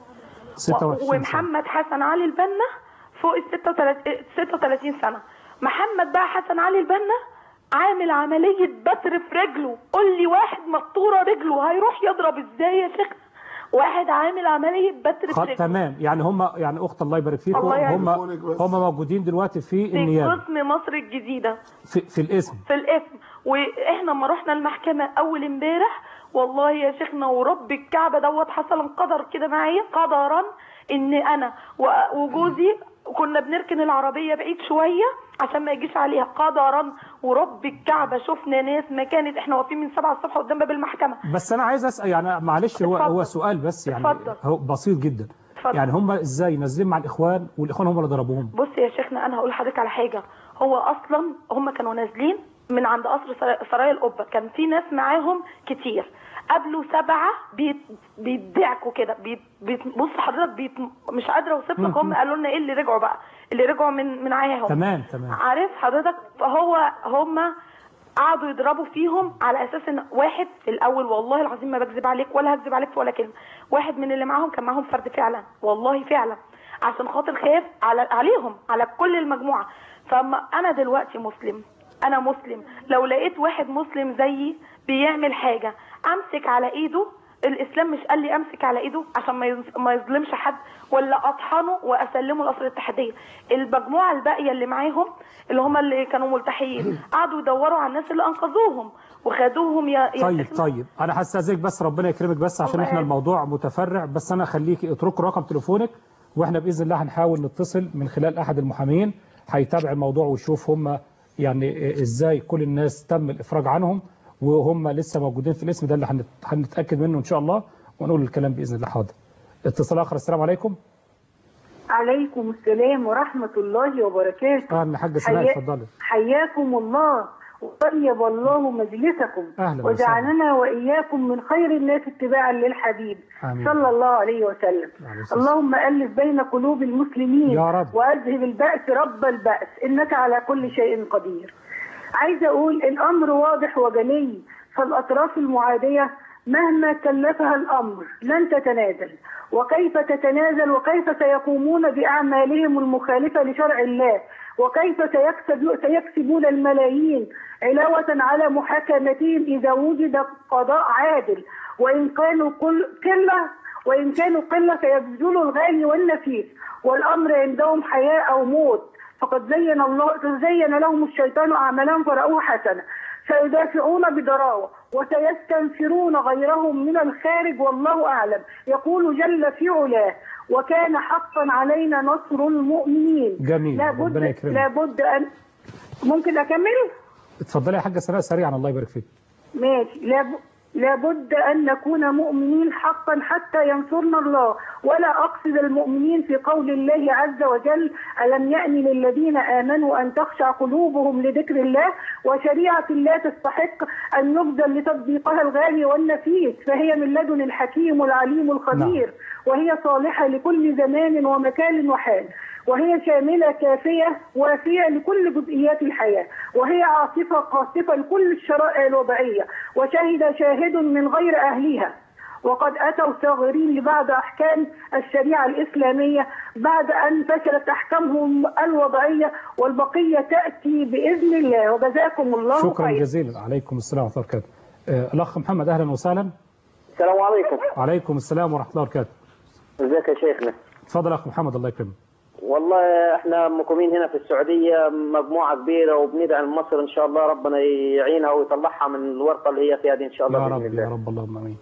26 سنه ومحمد حسن علي البنا فوق ال 36 36 سنه محمد بقى حسن علي البنا عامل عملية بتر في رجله قول لي واحد مقطورة رجله هيروح يضرب ازاي يا شيخ واحد عامل عملية بتر في خد رجله تمام يعني هم يعني اخت الله يبارك فيكم الله يعز هم هم موجودين دلوقتي في في النيابه قسم مصر الجديدة في, في الاسم في الاسم واحنا لما رحنا المحكمة اول امبارح والله يا شيخنا ورب الكعبة دوت حصل قدر كده معايا قدرا ان انا و- وجوزي كنا بنركن العربية بعيد شوية عشان ما يجيش عليها قدرا ورب الكعبة شفنا ناس ما كانت احنا واقفين من 7 الصبح قدام باب المحكمة بس انا عايز اسال يعني معلش هو اتفضل. هو سؤال بس يعني اتفضل. هو بسيط جدا اتفضل. يعني هم ازاي نازلين مع الاخوان والاخوان هم اللي ضربوهم بص يا شيخنا انا هقول لحضرتك على حاجه هو اصلا هم كانوا نازلين من عند قصر سرا- سرايا القبه كان في ناس معاهم كتير قابلوا سبعه بيت بيدعكوا كده بيت بيت بص حضرتك بيت مش قادره اوصف لك هم قالوا لنا ايه اللي رجعوا بقى اللي رجعوا من من معاهم تمام تمام عارف حضرتك فهو هم قعدوا يضربوا فيهم على اساس ان واحد في الاول والله العظيم ما بكذب عليك ولا هكذب عليك في ولا كلمه واحد من اللي معاهم كان معاهم فرد فعلا والله فعلا عشان خاطر خاف على عليهم على كل المجموعه فاما انا دلوقتي مسلم انا مسلم لو لقيت واحد مسلم زيي بيعمل حاجه امسك على ايده الاسلام مش قال لي امسك على ايده عشان ما يظ- ما يظلمش حد ولا اطحنه واسلمه لقصر الاتحاديه المجموعه الباقيه اللي معاهم اللي هم اللي كانوا ملتحيين قعدوا يدوروا على الناس اللي انقذوهم وخدوهم يا يا طيب شيخنا. طيب انا هستاذنك بس ربنا يكرمك بس عشان الله احنا يعز. الموضوع متفرع بس انا خليكي اتركوا رقم تليفونك واحنا باذن الله هنحاول نتصل من خلال احد المحامين هيتابع الموضوع ويشوف هم يعني ازاي كل الناس تم الافراج عنهم وهم لسه موجودين في الاسم ده اللي هنت- هنتاكد منه ان شاء الله ونقول الكلام باذن الله حاضر اتصال اخر السلام عليكم عليكم السلام ورحمة الله وبركاته اهلا حاجه سناء حيا- اتفضلي حياكم الله وطيب الله مجلسكم أهلا وجعلنا وإياكم من خير الناس اتباعا للحبيب آمين. صلى الله عليه وسلم عليه الصلاة اللهم ألف بين قلوب المسلمين يا رب. وأذهب البأس رب البأس إنك على كل شيء قدير عايزة أقول الأمر واضح وجلي فالأطراف المعادية مهما كلفها الأمر لن تتنازل وكيف تتنازل وكيف سيقومون بأعمالهم المخالفة لشرع الله وكيف سيكسب سيكسبون الملايين علاوة على محاكمتهم إذا وجد قضاء عادل وإن كانوا كل قلة وإن كانوا قلة سيبذلوا الغالي والنفيس والأمر عندهم حياة أو موت فقد زين الله زين لهم الشيطان أعمالهم فرأوه حسنة سيدافعون بضراوة وسيستنفرون غيرهم من الخارج والله أعلم يقول جل في علاه وكان حقا علينا نصر المؤمنين جميل. لابد ربنا يكرمك. لابد أن ممكن أكمل؟ اتفضلي يا حاجه سناء سريعا الله يبارك فيك ماشي لاب... لابد أن نكون مؤمنين حقا حتى ينصرنا الله ولا أقصد المؤمنين في قول الله عز وجل ألم يأن للذين آمنوا أن تخشع قلوبهم لذكر الله وشريعة الله تستحق أن نبذل لتطبيقها الغالي والنفيس فهي من لدن الحكيم العليم الخبير وهي صالحة لكل زمان ومكان وحال وهي شاملة كافية وافية لكل جزئيات الحياة وهي عاصفة قاصفة لكل الشرائع الوضعية وشهد شاهد من غير أهلها وقد أتوا صاغرين لبعض أحكام الشريعة الإسلامية بعد أن فشلت أحكامهم الوضعية والبقية تأتي بإذن الله وجزاكم الله شكرا خير جزيلا عليكم السلام ورحمه الله وبركاته آه، الاخ محمد اهلا وسهلا السلام عليكم عليكم السلام ورحمه الله وبركاته ازيك يا شيخنا اتفضل يا اخ محمد الله يكرمك والله احنا مقيمين هنا في السعودية مجموعة كبيرة وبندعي لمصر ان شاء الله ربنا يعينها ويطلعها من الورطة اللي هي فيها دي ان شاء الله يا بإذن رب الله يا رب اللهم امين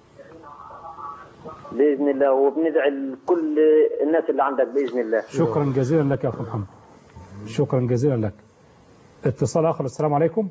بإذن الله وبندعي لكل الناس اللي عندك بإذن الله شكرا جزيلا لك يا اخ محمد شكرا جزيلا لك اتصال اخر السلام عليكم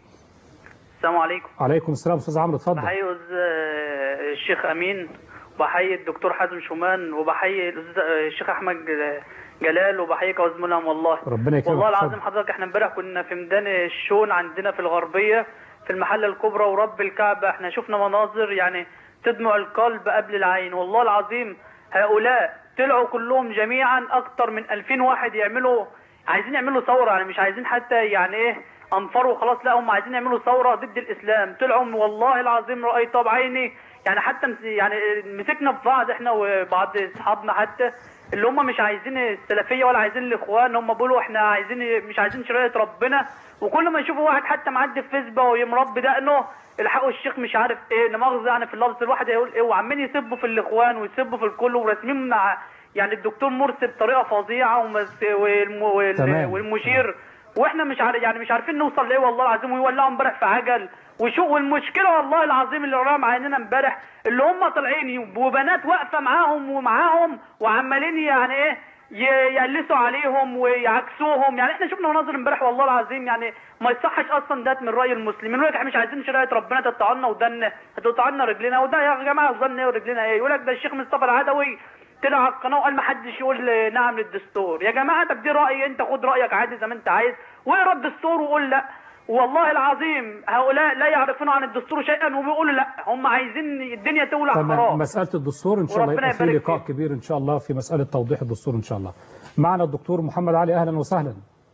السلام عليكم عليكم السلام استاذ عمرو اتفضل بحيي أستاذ- آه، الشيخ امين وبحيي الدكتور حازم شومان وبحيي الأستاذ- آه، الشيخ احمد ج- جلال وبحييك وزميلهم والله ربنا يكرمك والله اتفضل. العظيم حضرتك احنا امبارح كنا في ميدان الشون عندنا في الغربيه في المحله الكبرى ورب الكعبه احنا شفنا مناظر يعني تدمع القلب قبل العين والله العظيم هؤلاء طلعوا كلهم جميعا اكتر من 2000 واحد يعملوا عايزين يعملوا ثوره يعني مش عايزين حتى يعني ايه انفروا خلاص لا هم عايزين يعملوا ثوره ضد الاسلام طلعوا والله العظيم رايتها بعيني يعني حتى مس- يعني مسكنا في بعض احنا وبعض اصحابنا حتى اللي هم مش عايزين السلفيه ولا عايزين الاخوان هم بيقولوا احنا عايزين مش عايزين شريعه ربنا وكل ما يشوفوا واحد حتى معدي في فيسبوك ويمرب دقنه الحقوا الشيخ مش عارف ايه لا مؤاخذه يعني في اللفظ الواحد هيقول ايه وعمالين يسبوا في الاخوان ويسبوا في الكل وراسمين مع يعني الدكتور مرسي بطريقه فظيعه ومس- والم... وال... تمام. والمشير واحنا مش عارف يعني مش عارفين نوصل لايه والله العظيم ويولعوا امبارح في عجل وشو والمشكله والله العظيم اللي وراها معانا امبارح اللي هم طالعين وبنات واقفه معاهم ومعاهم وعمالين يعني ايه ي- يقلسوا عليهم ويعكسوهم يعني احنا شفنا مناظر امبارح والله العظيم يعني ما يصحش اصلا ده من راي المسلمين يقول لك احنا مش عايزين شريعه ربنا تقطع لنا ودن هتقطع لنا رجلنا وده يا جماعه ظن ايه ورجلنا ايه يقول لك ده الشيخ مصطفى العدوي طلع على القناه وقال ما حدش يقول نعم للدستور يا جماعه طب دي رايي انت خد رايك عادي زي ما انت عايز واقرا الدستور وقول لا والله العظيم هؤلاء لا يعرفون عن الدستور شيئا وبيقولوا لا هم عايزين الدنيا تولع تمام خراب مسألة الدستور إن شاء الله وربنا يبقى في يبارك لقاء كبير إن شاء الله في مسألة توضيح الدستور إن شاء الله معنا الدكتور محمد علي أهلا وسهلا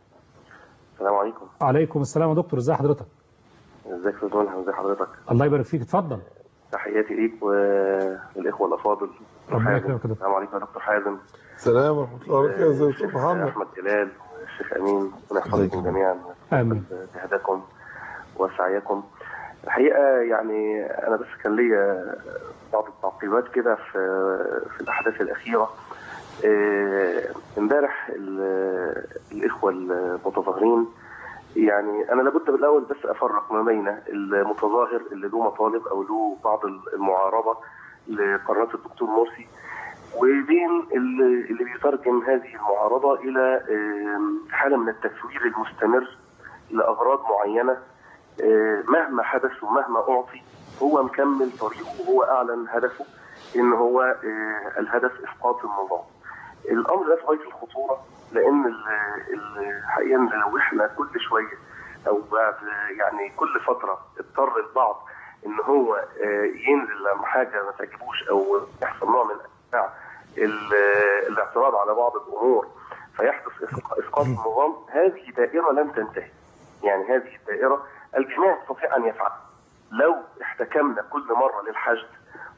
السلام عليكم عليكم السلام يا دكتور ازي حضرتك ازيك يا دكتور ازي حضرتك الله يبارك فيك اتفضل تحياتي ليك والاخوه الافاضل دكتور ربنا حازم. يكرمك يا دكتور. السلام عليكم يا دكتور حازم السلام ورحمه الله وبركاته ازيك يا دكتور الشيخ محمد احمد جلال الشيخ امين ربنا يحفظكم جميعا امين جهدكم وسعيكم الحقيقه يعني انا بس كان ليا بعض التعقيبات كده في في الاحداث الاخيره آه، امبارح ال- الاخوه المتظاهرين يعني انا لابد بالاول بس افرق ما بين المتظاهر اللي له مطالب او له بعض المعارضه لقرارات الدكتور مرسي وبين اللي اللي بيترجم هذه المعارضه الى آم، حاله من التسوير المستمر لاغراض معينه آه، مهما حدث ومهما أعطي هو مكمل طريقه وهو أعلن هدفه إن هو آه، الهدف إسقاط النظام الأمر ده في غاية الخطورة لأن ال- ال- الحقيقة إن لو إحنا كل شوية أو بعد يعني كل فترة اضطر البعض إن هو آه، ينزل لما حاجة ما تعجبوش أو يحصل نوع من أنواع ال- الاعتراض على بعض الأمور فيحدث إسق- إسقاط النظام هذه دائرة لن تنتهي يعني هذه الدائرة الجميع يستطيع أن يفعل لو احتكمنا كل مرة للحشد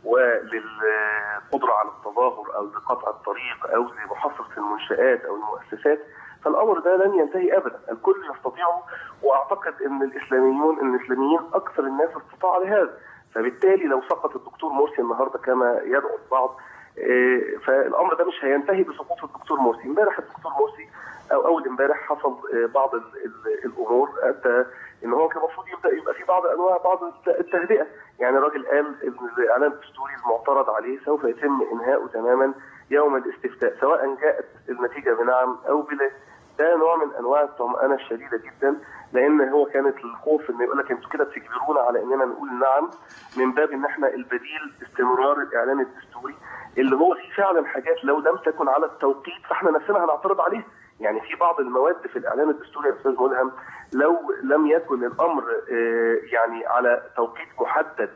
وللقدرة على التظاهر أو لقطع الطريق أو لمحاصرة المنشآت أو المؤسسات فالأمر ده لن ينتهي أبدا الكل يستطيعه وأعتقد أن الإسلاميون أن الإسلاميين أكثر الناس استطاع لهذا فبالتالي لو سقط الدكتور مرسي النهارده كما يدعو البعض آه، فالامر ده مش هينتهي بسقوط الدكتور مرسي امبارح الدكتور مرسي او اول امبارح حصل آه، بعض ال- ال- الامور ادى ان هو كان المفروض يبدا يبقى في بعض انواع بعض الت- التهدئه يعني الراجل قال ان الاعلان الدستوري المعترض عليه سوف يتم انهاؤه تماما يوم الاستفتاء سواء جاءت النتيجه بنعم او بلا ده نوع من انواع الطمانينه الشديده جدا لان هو كانت الخوف ان يقول لك انتوا كده بتجبرونا على اننا نقول نعم من باب ان احنا البديل استمرار الاعلان الدستوري اللي هو فيه فعلا حاجات لو لم تكن على التوقيت فاحنا نفسنا هنعترض عليها يعني في بعض المواد في الاعلان الدستوري يا استاذ ملهم لو لم يكن الامر آه، يعني على توقيت محدد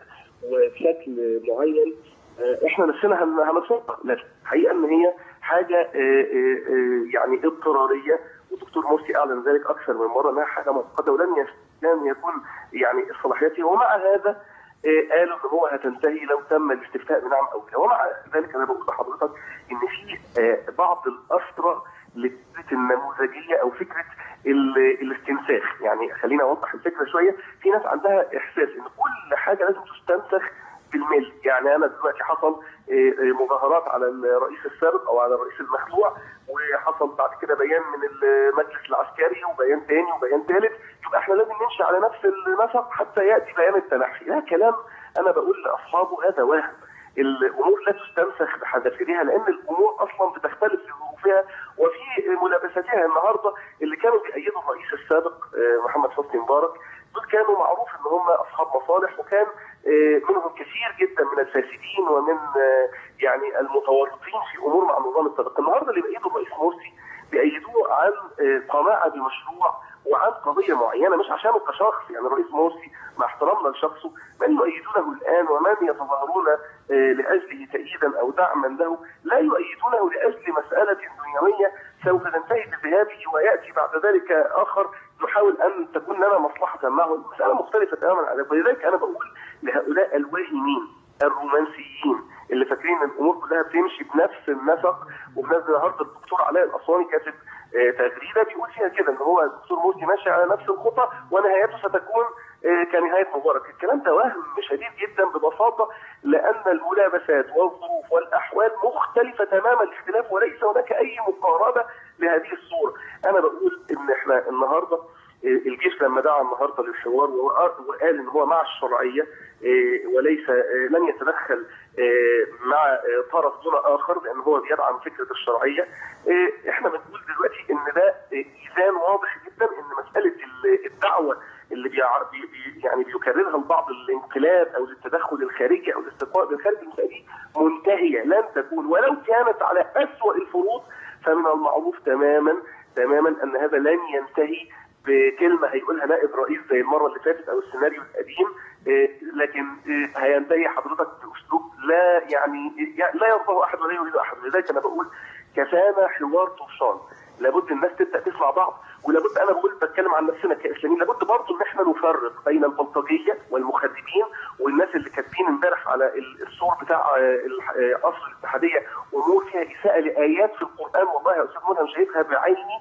وبشكل معين آه، احنا نفسنا هن- هنتفق لكن الحقيقه ان هي حاجه آه، آه، آه، يعني اضطراريه والدكتور مرسي اعلن ذلك اكثر من مره انها حاجه مؤقته ولن يس- لن يكون يعني الصلاحيات ومع هذا آه، قالوا ان هو هتنتهي لو تم الاستفتاء بنعم او لا ومع ذلك انا بقول لحضرتك ان في آه، بعض الاسرى لفكره النموذجيه او فكره ال- الاستنساخ يعني خليني اوضح الفكره شويه في ناس عندها احساس ان كل حاجه لازم تستنسخ بالملي يعني انا دلوقتي حصل آه، آه، مظاهرات على الرئيس السابق او على الرئيس المخلوع وحصل بعد كده بيان من المجلس العسكري وبيان تاني وبيان ثالث يبقى احنا لازم نمشي على نفس النسق حتى ياتي بيان التنحي ده كلام انا بقول لاصحابه هذا وهم الامور لا تستنسخ بحذافيرها لان الامور اصلا بتختلف في ظروفها وفي ملابساتها النهارده اللي كانوا بيأيدوا الرئيس السابق آه، محمد حسني مبارك دول كانوا معروف ان هم اصحاب مصالح وكان آه، منهم كثير جدا من الفاسدين ومن آه، يعني المتورطين في امور مع النظام السابق النهارده اللي بيأيدوا الرئيس مرسي بيأيدوه عن آه، قناعه بمشروع وعن قضيه معينه مش عشانه كشخص يعني الرئيس مرسي مع احترامنا لشخصه من يؤيدونه الان ومن يتظاهرون آه، لاجله تأييدا او دعما له لا يؤيدونه لاجل مساله دنيويه سوف تنتهي بذهابه وياتي بعد ذلك اخر يحاول ان تكون لنا مصلحه معه المساله مختلفه تماما عن ولذلك انا بقول لهؤلاء الواهمين الرومانسيين اللي فاكرين ان الامور كلها بتمشي بنفس النسق وفي نفس النهارده الدكتور علاء الاسواني كاتب آه، تغريده بيقول فيها كده ان هو الدكتور مرسي ماشي على نفس الخطى ونهايته ستكون آه، كنهايه مبارك الكلام ده وهم شديد جدا ببساطه لان الملابسات والظروف والاحوال مختلفه تماما الاختلاف وليس هناك اي مقاربه لهذه الصوره انا بقول ان احنا النهارده الجيش لما دعا النهارده للحوار وقال وقال ان هو مع الشرعيه إيه، وليس إيه، لن يتدخل إيه، مع إيه، طرف دون اخر لان هو بيدعم فكره الشرعيه إيه، احنا بنقول دلوقتي ان ده إيه، ايذان واضح جدا ان مساله ال- الدعوه اللي بيع- بي بي يعني بيكررها البعض الانقلاب او التدخل الخارجي او الاستقطاب الخارجي المساله دي منتهيه لن تكون ولو كانت على اسوأ الفروض فمن المعروف تماما تماما ان هذا لن ينتهي بكلمه هيقولها نائب رئيس زي المره اللي فاتت او السيناريو القديم إيه، لكن إيه، هينتهي حضرتك باسلوب لا يعني يعني لا يرضاه احد ولا يريد احد لذلك انا بقول كفانا حوار طوفان لابد الناس تبدا تسمع بعض ولابد انا بقول بتكلم عن نفسنا كاسلاميين لابد برضه ان احنا نفرق بين البلطجيه والمخدرين والناس اللي كاتبين امبارح على ال- الصور بتاع آه، الح- آه، قصر الاتحاديه امور فيها اساءه لايات في القران والله يا استاذ منى شايفها بعيني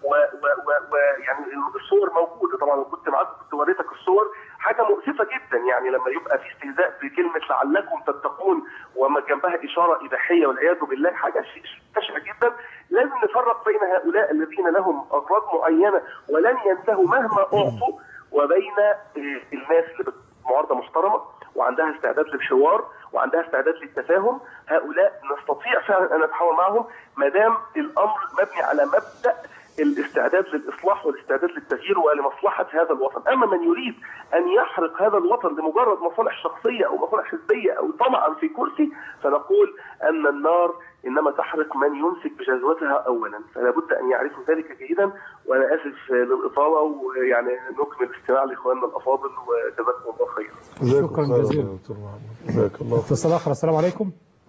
ويعني الصور موجوده طبعا لو كنت معاك كنت وريتك الصور حاجه مؤسفه جدا يعني لما يبقى في استهزاء بكلمه لعلكم تتقون وما جنبها اشاره اباحيه والعياذ بالله حاجه ش- بشعه جدا لازم نفرق بين هؤلاء الذين لهم اغراض معينه ولن ينتهوا مهما اعطوا وبين آه، الناس اللي بت- معارضه محترمه وعندها استعداد للحوار وعندها استعداد للتفاهم هؤلاء نستطيع فعلا ان نتحاور معهم ما دام الامر مبني على مبدا الاستعداد للاصلاح والاستعداد للتغيير ولمصلحه هذا الوطن، اما من يريد ان يحرق هذا الوطن لمجرد مصالح شخصيه او مصالح حزبيه او طمعا في كرسي فنقول ان النار انما تحرق من يمسك بجذوتها اولا، فلا بد ان يعرفوا ذلك جيدا وانا اسف للاطاله ويعني نكمل استماع لاخواننا الافاضل وجزاكم الله خيرا. شكرا جزيلا جزاك الله اتصال اخر السلام عليكم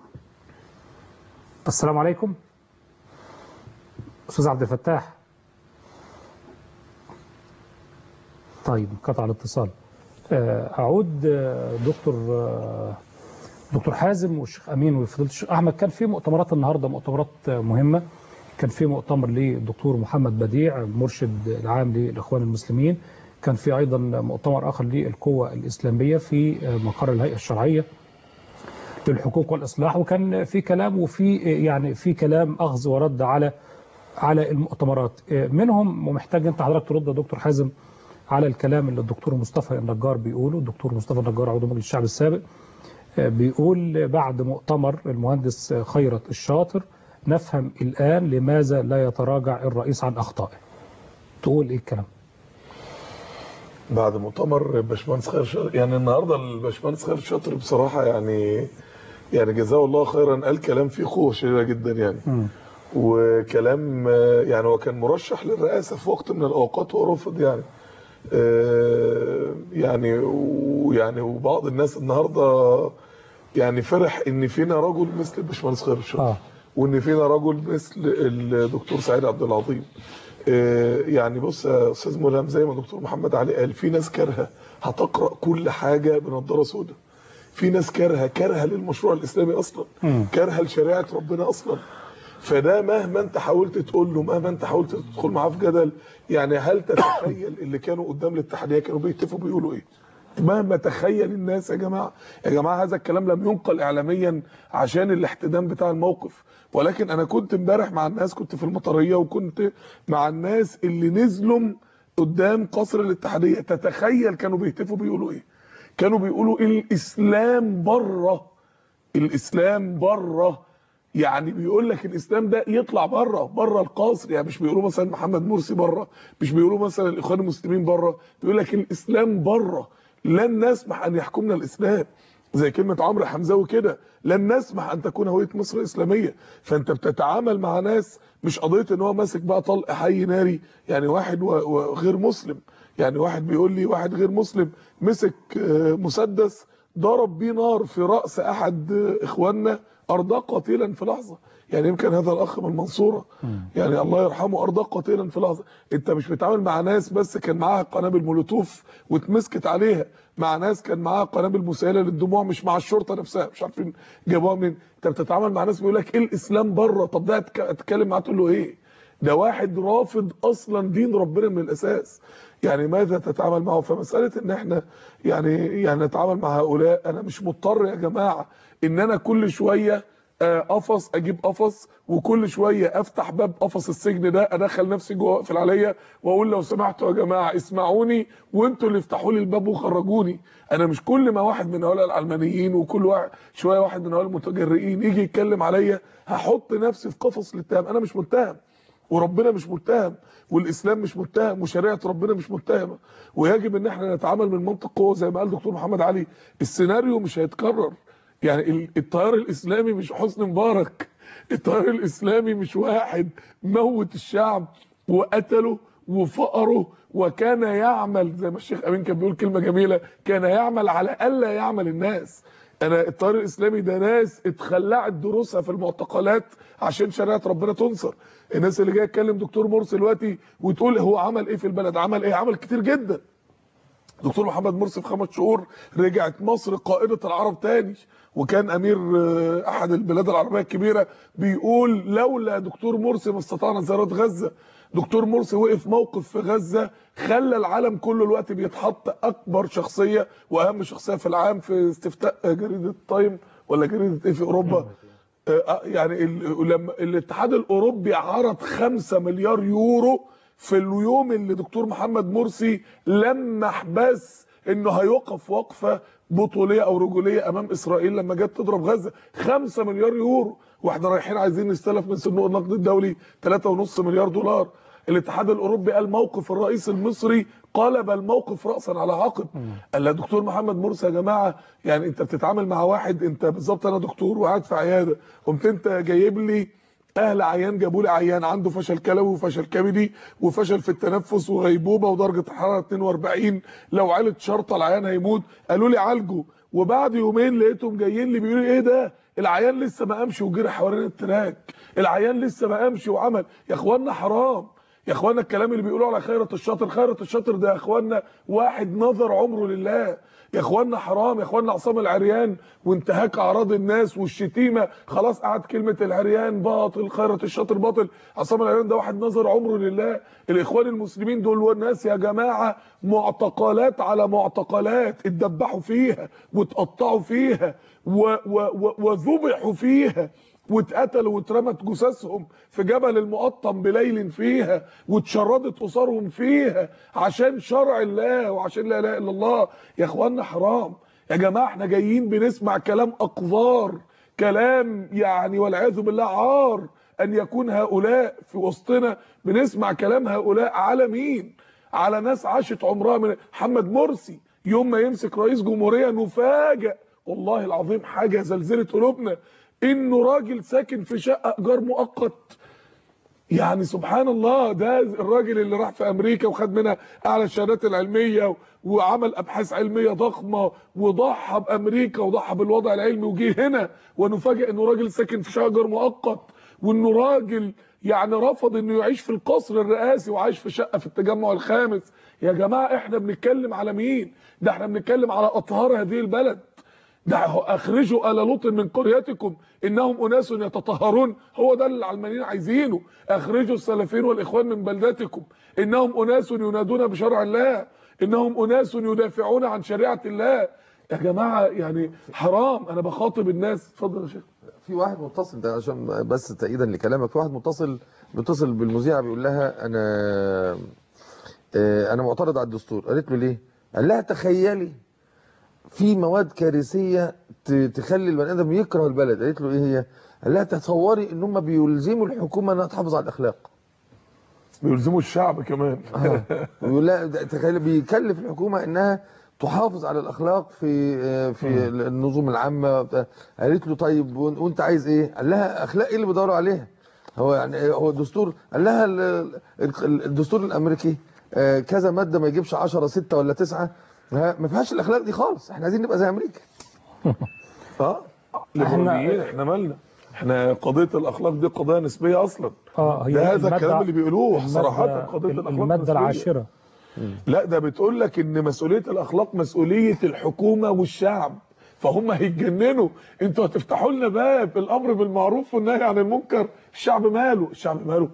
السلام عليكم استاذ عبد الفتاح طيب انقطع الاتصال آه، اعود آه، دكتور آه، دكتور حازم والشيخ امين وفضيله الشيخ احمد كان في مؤتمرات النهارده مؤتمرات آه، مهمه كان في مؤتمر للدكتور محمد بديع المرشد العام للاخوان المسلمين كان في ايضا مؤتمر اخر للقوه الاسلاميه في آه، مقر الهيئه الشرعيه للحقوق والاصلاح وكان في كلام وفي يعني في كلام اخذ ورد على على المؤتمرات منهم ومحتاج انت حضرتك ترد يا دكتور حازم على الكلام اللي الدكتور مصطفى النجار بيقوله الدكتور مصطفى النجار عضو مجلس الشعب السابق بيقول بعد مؤتمر المهندس خيرت الشاطر نفهم الآن لماذا لا يتراجع الرئيس عن أخطائه تقول إيه الكلام بعد مؤتمر باشمهندس خير شاطر يعني النهارده الباشمهندس خير شاطر بصراحه يعني يعني جزاه الله خيرا قال كلام فيه قوه شديده جدا يعني وكلام آه، يعني هو كان مرشح للرئاسه في وقت من الاوقات ورفض يعني آه، يعني ويعني وبعض الناس النهارده يعني فرح ان فينا رجل مثل الباشمهندس خير الشاطر آه. وان فينا رجل مثل الدكتور سعيد عبد العظيم آه، يعني بص يا استاذ ملهم زي ما دكتور محمد علي قال في ناس كارهه هتقرا كل حاجه بنضاره سوداء في ناس كارهه كارهه للمشروع الاسلامي اصلا كارهه لشريعه ربنا اصلا فده مهما انت حاولت تقول له مهما انت حاولت تدخل معاه في جدل يعني هل تتخيل اللي كانوا قدام الاتحاديه كانوا بيهتفوا بيقولوا ايه مهما تخيل الناس يا جماعه يا جماعه هذا الكلام لم ينقل اعلاميا عشان الاحتدام بتاع الموقف ولكن انا كنت امبارح مع الناس كنت في المطريه وكنت مع الناس اللي نزلوا قدام قصر الاتحاديه تتخيل كانوا بيهتفوا بيقولوا ايه كانوا بيقولوا الاسلام بره الاسلام بره يعني بيقول لك الاسلام ده يطلع بره بره القصر يعني مش بيقولوا مثلا محمد مرسي بره مش بيقولوا مثلا الاخوان المسلمين بره بيقول لك الاسلام بره لن نسمح ان يحكمنا الاسلام زي كلمة عمرو حمزاوي كده لن نسمح ان تكون هوية مصر اسلامية فانت بتتعامل مع ناس مش قضية ان هو ماسك بقى طلق حي ناري يعني واحد و- وغير مسلم يعني واحد بيقول لي واحد غير مسلم مسك آه، مسدس ضرب بيه نار في رأس احد آه، اخواننا ارضاه قتيلا في لحظة يعني يمكن هذا الاخ من المنصورة يعني الله يرحمه ارضاه قتيلا في لحظة انت مش بتتعامل مع ناس بس كان معاها قنابل مولوتوف واتمسكت عليها مع ناس كان معاها قنابل مسيله للدموع مش مع الشرطه نفسها مش عارفين جابوها منين انت بتتعامل مع ناس بيقول لك ايه الاسلام بره طب ده هتك- هتتكلم معاه تقول له ايه ده واحد رافض اصلا دين ربنا من الاساس يعني ماذا تتعامل معه فمساله ان احنا يعني يعني نتعامل مع هؤلاء انا مش مضطر يا جماعه ان انا كل شويه آه، قفص اجيب قفص وكل شويه افتح باب قفص السجن ده ادخل نفسي جوه اقفل عليا واقول لو سمحتوا يا جماعه اسمعوني وانتوا اللي افتحوا لي الباب وخرجوني انا مش كل ما واحد من هؤلاء العلمانيين وكل واحد شويه واحد من هؤلاء المتجرئين يجي يتكلم عليا هحط نفسي في قفص الاتهام انا مش متهم وربنا مش متهم والاسلام مش متهم وشريعه ربنا مش متهمه ويجب ان احنا نتعامل من منطق قوه زي ما قال دكتور محمد علي السيناريو مش هيتكرر يعني ال- التيار الاسلامي مش حسني مبارك التيار الاسلامي مش واحد موت الشعب وقتله وفقره وكان يعمل زي ما الشيخ امين كان بيقول كلمه جميله كان يعمل على الا يعمل الناس انا التيار الاسلامي ده ناس اتخلعت دروسها في المعتقلات عشان شريعه ربنا تنصر الناس اللي جايه تكلم دكتور مرسي دلوقتي وتقول هو عمل ايه في البلد عمل ايه عمل كتير جدا دكتور محمد مرسي في خمس شهور رجعت مصر قائدة العرب تاني وكان امير آه، احد البلاد العربية الكبيرة بيقول لولا دكتور مرسي ما استطعنا زيارة غزة دكتور مرسي وقف موقف في غزة خلى العالم كله الوقت بيتحط اكبر شخصية واهم شخصية في العام في استفتاء آه، جريدة تايم ولا جريدة ايه في اوروبا آه، يعني ال- لما الاتحاد الاوروبي عرض 5 مليار يورو في اليوم اللي دكتور محمد مرسي لمح بس انه هيوقف وقفه بطوليه او رجوليه امام اسرائيل لما جت تضرب غزه 5 مليار يورو واحنا رايحين عايزين نستلف من صندوق النقد الدولي 3.5 مليار دولار الاتحاد الاوروبي قال موقف الرئيس المصري قلب الموقف راسا على عقب قال له دكتور محمد مرسي يا جماعه يعني انت بتتعامل مع واحد انت بالظبط انا دكتور وقاعد في عياده قمت انت جايب لي اهل عيان جابوا لي عيان عنده فشل كلوي وفشل كبدي وفشل في التنفس وغيبوبه ودرجه الحراره 42 لو عالت شرطه العيان هيموت قالوا لي عالجه وبعد يومين لقيتهم جايين لي بيقولوا لي ايه ده العيان لسه ما قامش وجري حوالين التراك العيان لسه ما قامش وعمل يا اخوانا حرام يا اخوانا الكلام اللي بيقولوه على خيرة الشاطر خيرة الشاطر ده يا اخوانا واحد نظر عمره لله يا اخوانا حرام يا اخوانا عصام العريان وانتهاك اعراض الناس والشتيمه خلاص قعد كلمه العريان باطل خيرة الشاطر باطل عصام العريان ده واحد نظر عمره لله الاخوان المسلمين دول والناس يا جماعه معتقلات على معتقلات اتدبحوا فيها واتقطعوا فيها و- و- و- وذبحوا فيها واتقتلوا واترمت جثثهم في جبل المقطم بليل فيها واتشردت اسرهم فيها عشان شرع الله وعشان لا اله الا الله يا اخوانا حرام يا جماعه احنا جايين بنسمع كلام اقذار كلام يعني والعياذ بالله عار ان يكون هؤلاء في وسطنا بنسمع كلام هؤلاء على مين على ناس عاشت عمرها من محمد مرسي يوم ما يمسك رئيس جمهوريه نفاجئ والله العظيم حاجه زلزلت قلوبنا انه راجل ساكن في شقه ايجار مؤقت يعني سبحان الله ده الراجل اللي راح في امريكا وخد منها اعلى الشهادات العلميه وعمل ابحاث علميه ضخمه وضحى بامريكا وضحى بالوضع العلمي وجه هنا ونفاجئ انه راجل ساكن في شقه ايجار مؤقت وانه راجل يعني رفض انه يعيش في القصر الرئاسي وعايش في شقه في التجمع الخامس يا جماعه احنا بنتكلم على مين ده احنا بنتكلم على اطهار هذه البلد ده اخرجوا ال لوط من قريتكم انهم اناس يتطهرون هو ده اللي العلمانيين عايزينه اخرجوا السلفيين والاخوان من بلداتكم انهم اناس ينادون بشرع الله انهم اناس يدافعون عن شريعه الله يا جماعه يعني حرام انا بخاطب الناس اتفضل يا شيخ في واحد متصل ده عشان بس تأييدا لكلامك في واحد متصل بيتصل بالمذيعه بيقول لها انا آه، انا معترض على الدستور قالت له ليه قال لها تخيلي في مواد كارثيه ت- تخلي البني ادم يكره البلد قالت له ايه هي قال لها تصوري ان هم بيلزموا الحكومه انها تحافظ على الاخلاق بيلزموا الشعب كمان بيقول لا ده تخيل بيكلف الحكومه انها تحافظ على الاخلاق في آه، في النظم العامه وبتاع. قالت له طيب وإن- وانت عايز ايه قال لها اخلاق ايه اللي بيدوروا عليها هو يعني إيه هو الدستور قال لها ال- ال- الدستور الامريكي آه، كذا ماده ما يجيبش 10 6 ولا 9 ما فيهاش الاخلاق دي خالص احنا عايزين نبقى زي امريكا اه ليبراليين احنا مالنا احنا قضيه الاخلاق دي قضيه نسبيه اصلا اه هي ده هذا المادة- الكلام اللي بيقولوه المادة- صراحه قضيه الاخلاق المادة نسبية. العاشرة لا ده بتقول لك ان مسؤوليه الاخلاق مسؤوليه الحكومه والشعب فهم هيتجننوا انتوا هتفتحوا لنا باب الامر بالمعروف والنهي عن المنكر الشعب ماله الشعب ماله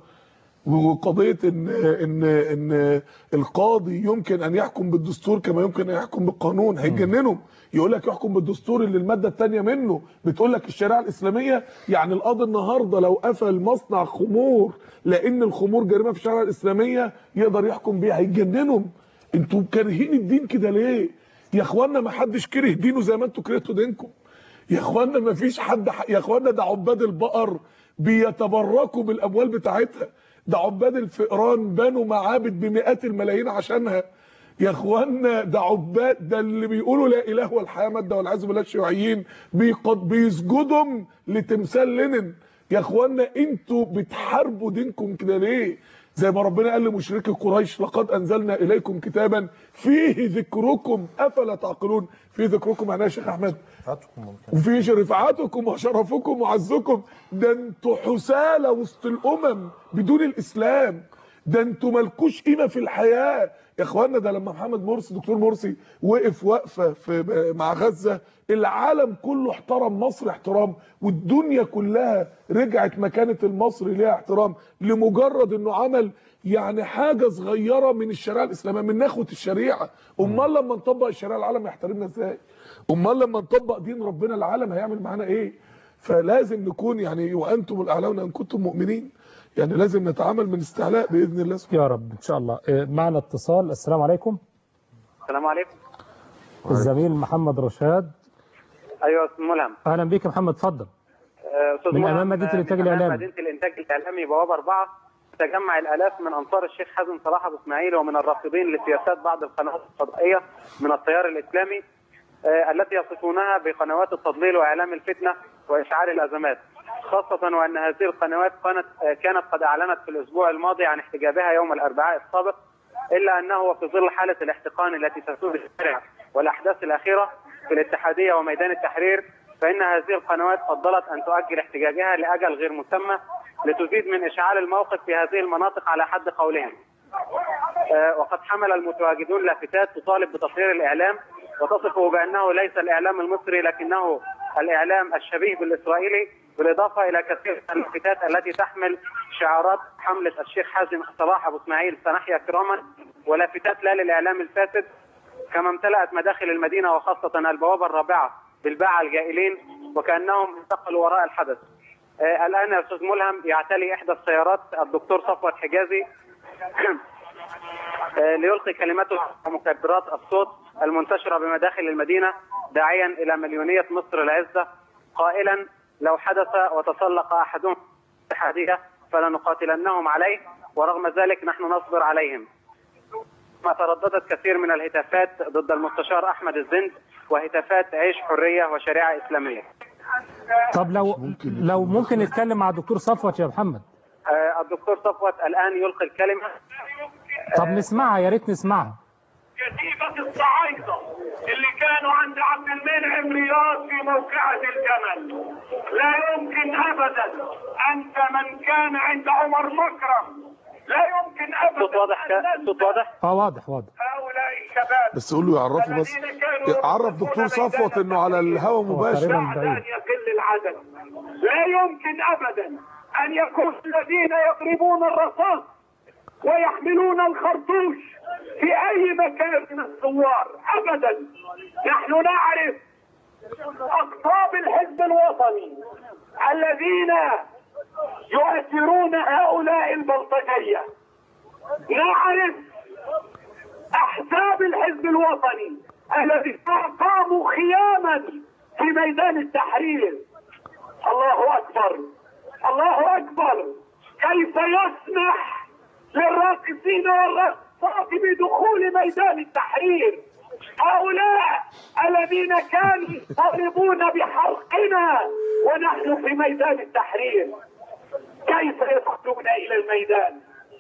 وقضيه ان ان ان القاضي يمكن ان يحكم بالدستور كما يمكن ان يحكم بالقانون هيتجننوا يقول لك يحكم بالدستور اللي الماده الثانيه منه بتقول لك الشريعه الاسلاميه يعني القاضي النهارده لو قفل مصنع خمور لان الخمور جريمه في الشريعه الاسلاميه يقدر يحكم بيها هيتجننوا انتوا كارهين الدين كده ليه يا اخوانا ما حدش كره دينه زي ما انتوا كرهتوا دينكم يا اخوانا ما فيش حد ح... يا اخوانا ده عباد البقر بيتبركوا بالاموال بتاعتها ده عباد الفئران بنوا معابد بمئات الملايين عشانها يا اخوانا ده عباد ده اللي بيقولوا لا اله والحياه ماده والعياذ بالله الشيوعيين بيقد بيسجدوا لتمثال لينين يا اخوانا انتوا بتحاربوا دينكم كده ليه زي ما ربنا قال لمشركي قريش لقد انزلنا اليكم كتابا فيه ذكركم افلا تعقلون فيه ذكركم معناها يا شيخ احمد وفي رفعتكم وشرفكم وعزكم ده انتوا حسالة وسط الامم بدون الاسلام ده انتوا مالكوش قيمه في الحياه يا اخوانا ده لما محمد مرسي دكتور مرسي وقف وقفه في مع غزه العالم كله احترم مصر احترام والدنيا كلها رجعت مكانه المصري ليها احترام لمجرد انه عمل يعني حاجه صغيره من الشريعه الاسلاميه من نخوه الشريعه امال لما نطبق الشريعه العالم يحترمنا ازاي امال لما نطبق دين ربنا العالم هيعمل معانا ايه فلازم نكون يعني وانتم الاعلون ان كنتم مؤمنين يعني لازم نتعامل من استعلاء باذن الله سبحانه يا رب ان شاء الله آه، معنا اتصال السلام عليكم السلام عليكم الزميل محمد رشاد ايوه استاذ ملهم اهلا بيك يا محمد اتفضل آه، استاذ من ملهم، أمام مدينة آه، الإنتاج من أمام الإعلامي. مدينه الانتاج الاعلامي بوابه اربعه تجمع الالاف من انصار الشيخ حازم صلاح ابو اسماعيل ومن الرافضين لسياسات بعض القنوات الفضائيه من التيار الاسلامي آه، التي يصفونها بقنوات التضليل واعلام الفتنه واشعال الازمات خاصه وان هذه القنوات كانت آه، كانت قد اعلنت في الاسبوع الماضي عن احتجابها يوم الاربعاء السابق الا انه وفي ظل حاله الاحتقان التي تسود الشارع والاحداث الاخيره في الاتحاديه وميدان التحرير فان هذه القنوات فضلت ان تؤجل احتجاجها لاجل غير مسمى لتزيد من اشعال الموقف في هذه المناطق على حد قولهم. آه، وقد حمل المتواجدون لافتات تطالب بتطهير الاعلام وتصفه بانه ليس الاعلام المصري لكنه الاعلام الشبيه بالاسرائيلي بالاضافه الى كثير من اللافتات التي تحمل شعارات حمله الشيخ حازم صلاح ابو اسماعيل سنحيا كراما ولافتات لا للاعلام الفاسد كما امتلأت مداخل المدينه وخاصه البوابه الرابعه بالباعة الجائلين وكانهم انتقلوا وراء الحدث. آه، الان يا استاذ ملهم يعتلي احدى السيارات الدكتور صفوت حجازي آه، ليلقي كلمته على مكبرات الصوت المنتشره بمداخل المدينه داعيا الى مليونيه مصر العزه قائلا لو حدث وتسلق احدهم الاتحاديه فلنقاتلنهم عليه ورغم ذلك نحن نصبر عليهم. ما ترددت كثير من الهتافات ضد المستشار احمد الزند وهتافات عيش حريه وشريعه اسلاميه. طب لو لو ممكن نتكلم مع الدكتور صفوت يا محمد آه، الدكتور صفوت الان يلقي الكلمه طب نسمعها يا ريت نسمعها كتيبة الصعايدة اللي كانوا عند عبد المنعم رياض في موقعة الجمل لا يمكن أبدا أنت من كان عند عمر مكرم لا يمكن أبدا صوت واضح ك- صوت واضح اه واضح واضح هؤلاء الشباب بس قول له يعرفه بس عرف دكتور صفوت انه على الهوا مباشر بعد أن يقل العدد لا يمكن أبدا أن يكون الذين يضربون الرصاص ويحملون الخرطوش في أي مكان من الثوار أبدا نحن نعرف أقطاب الحزب الوطني الذين يؤثرون هؤلاء البلطجية نعرف أحزاب الحزب الوطني الذين قاموا خياما في ميدان التحرير الله أكبر الله أكبر كيف يسمح للراقصين والرقصات بدخول ميدان التحرير هؤلاء الذين كانوا يطالبون بحرقنا ونحن في ميدان التحرير كيف يدخلون إلى الميدان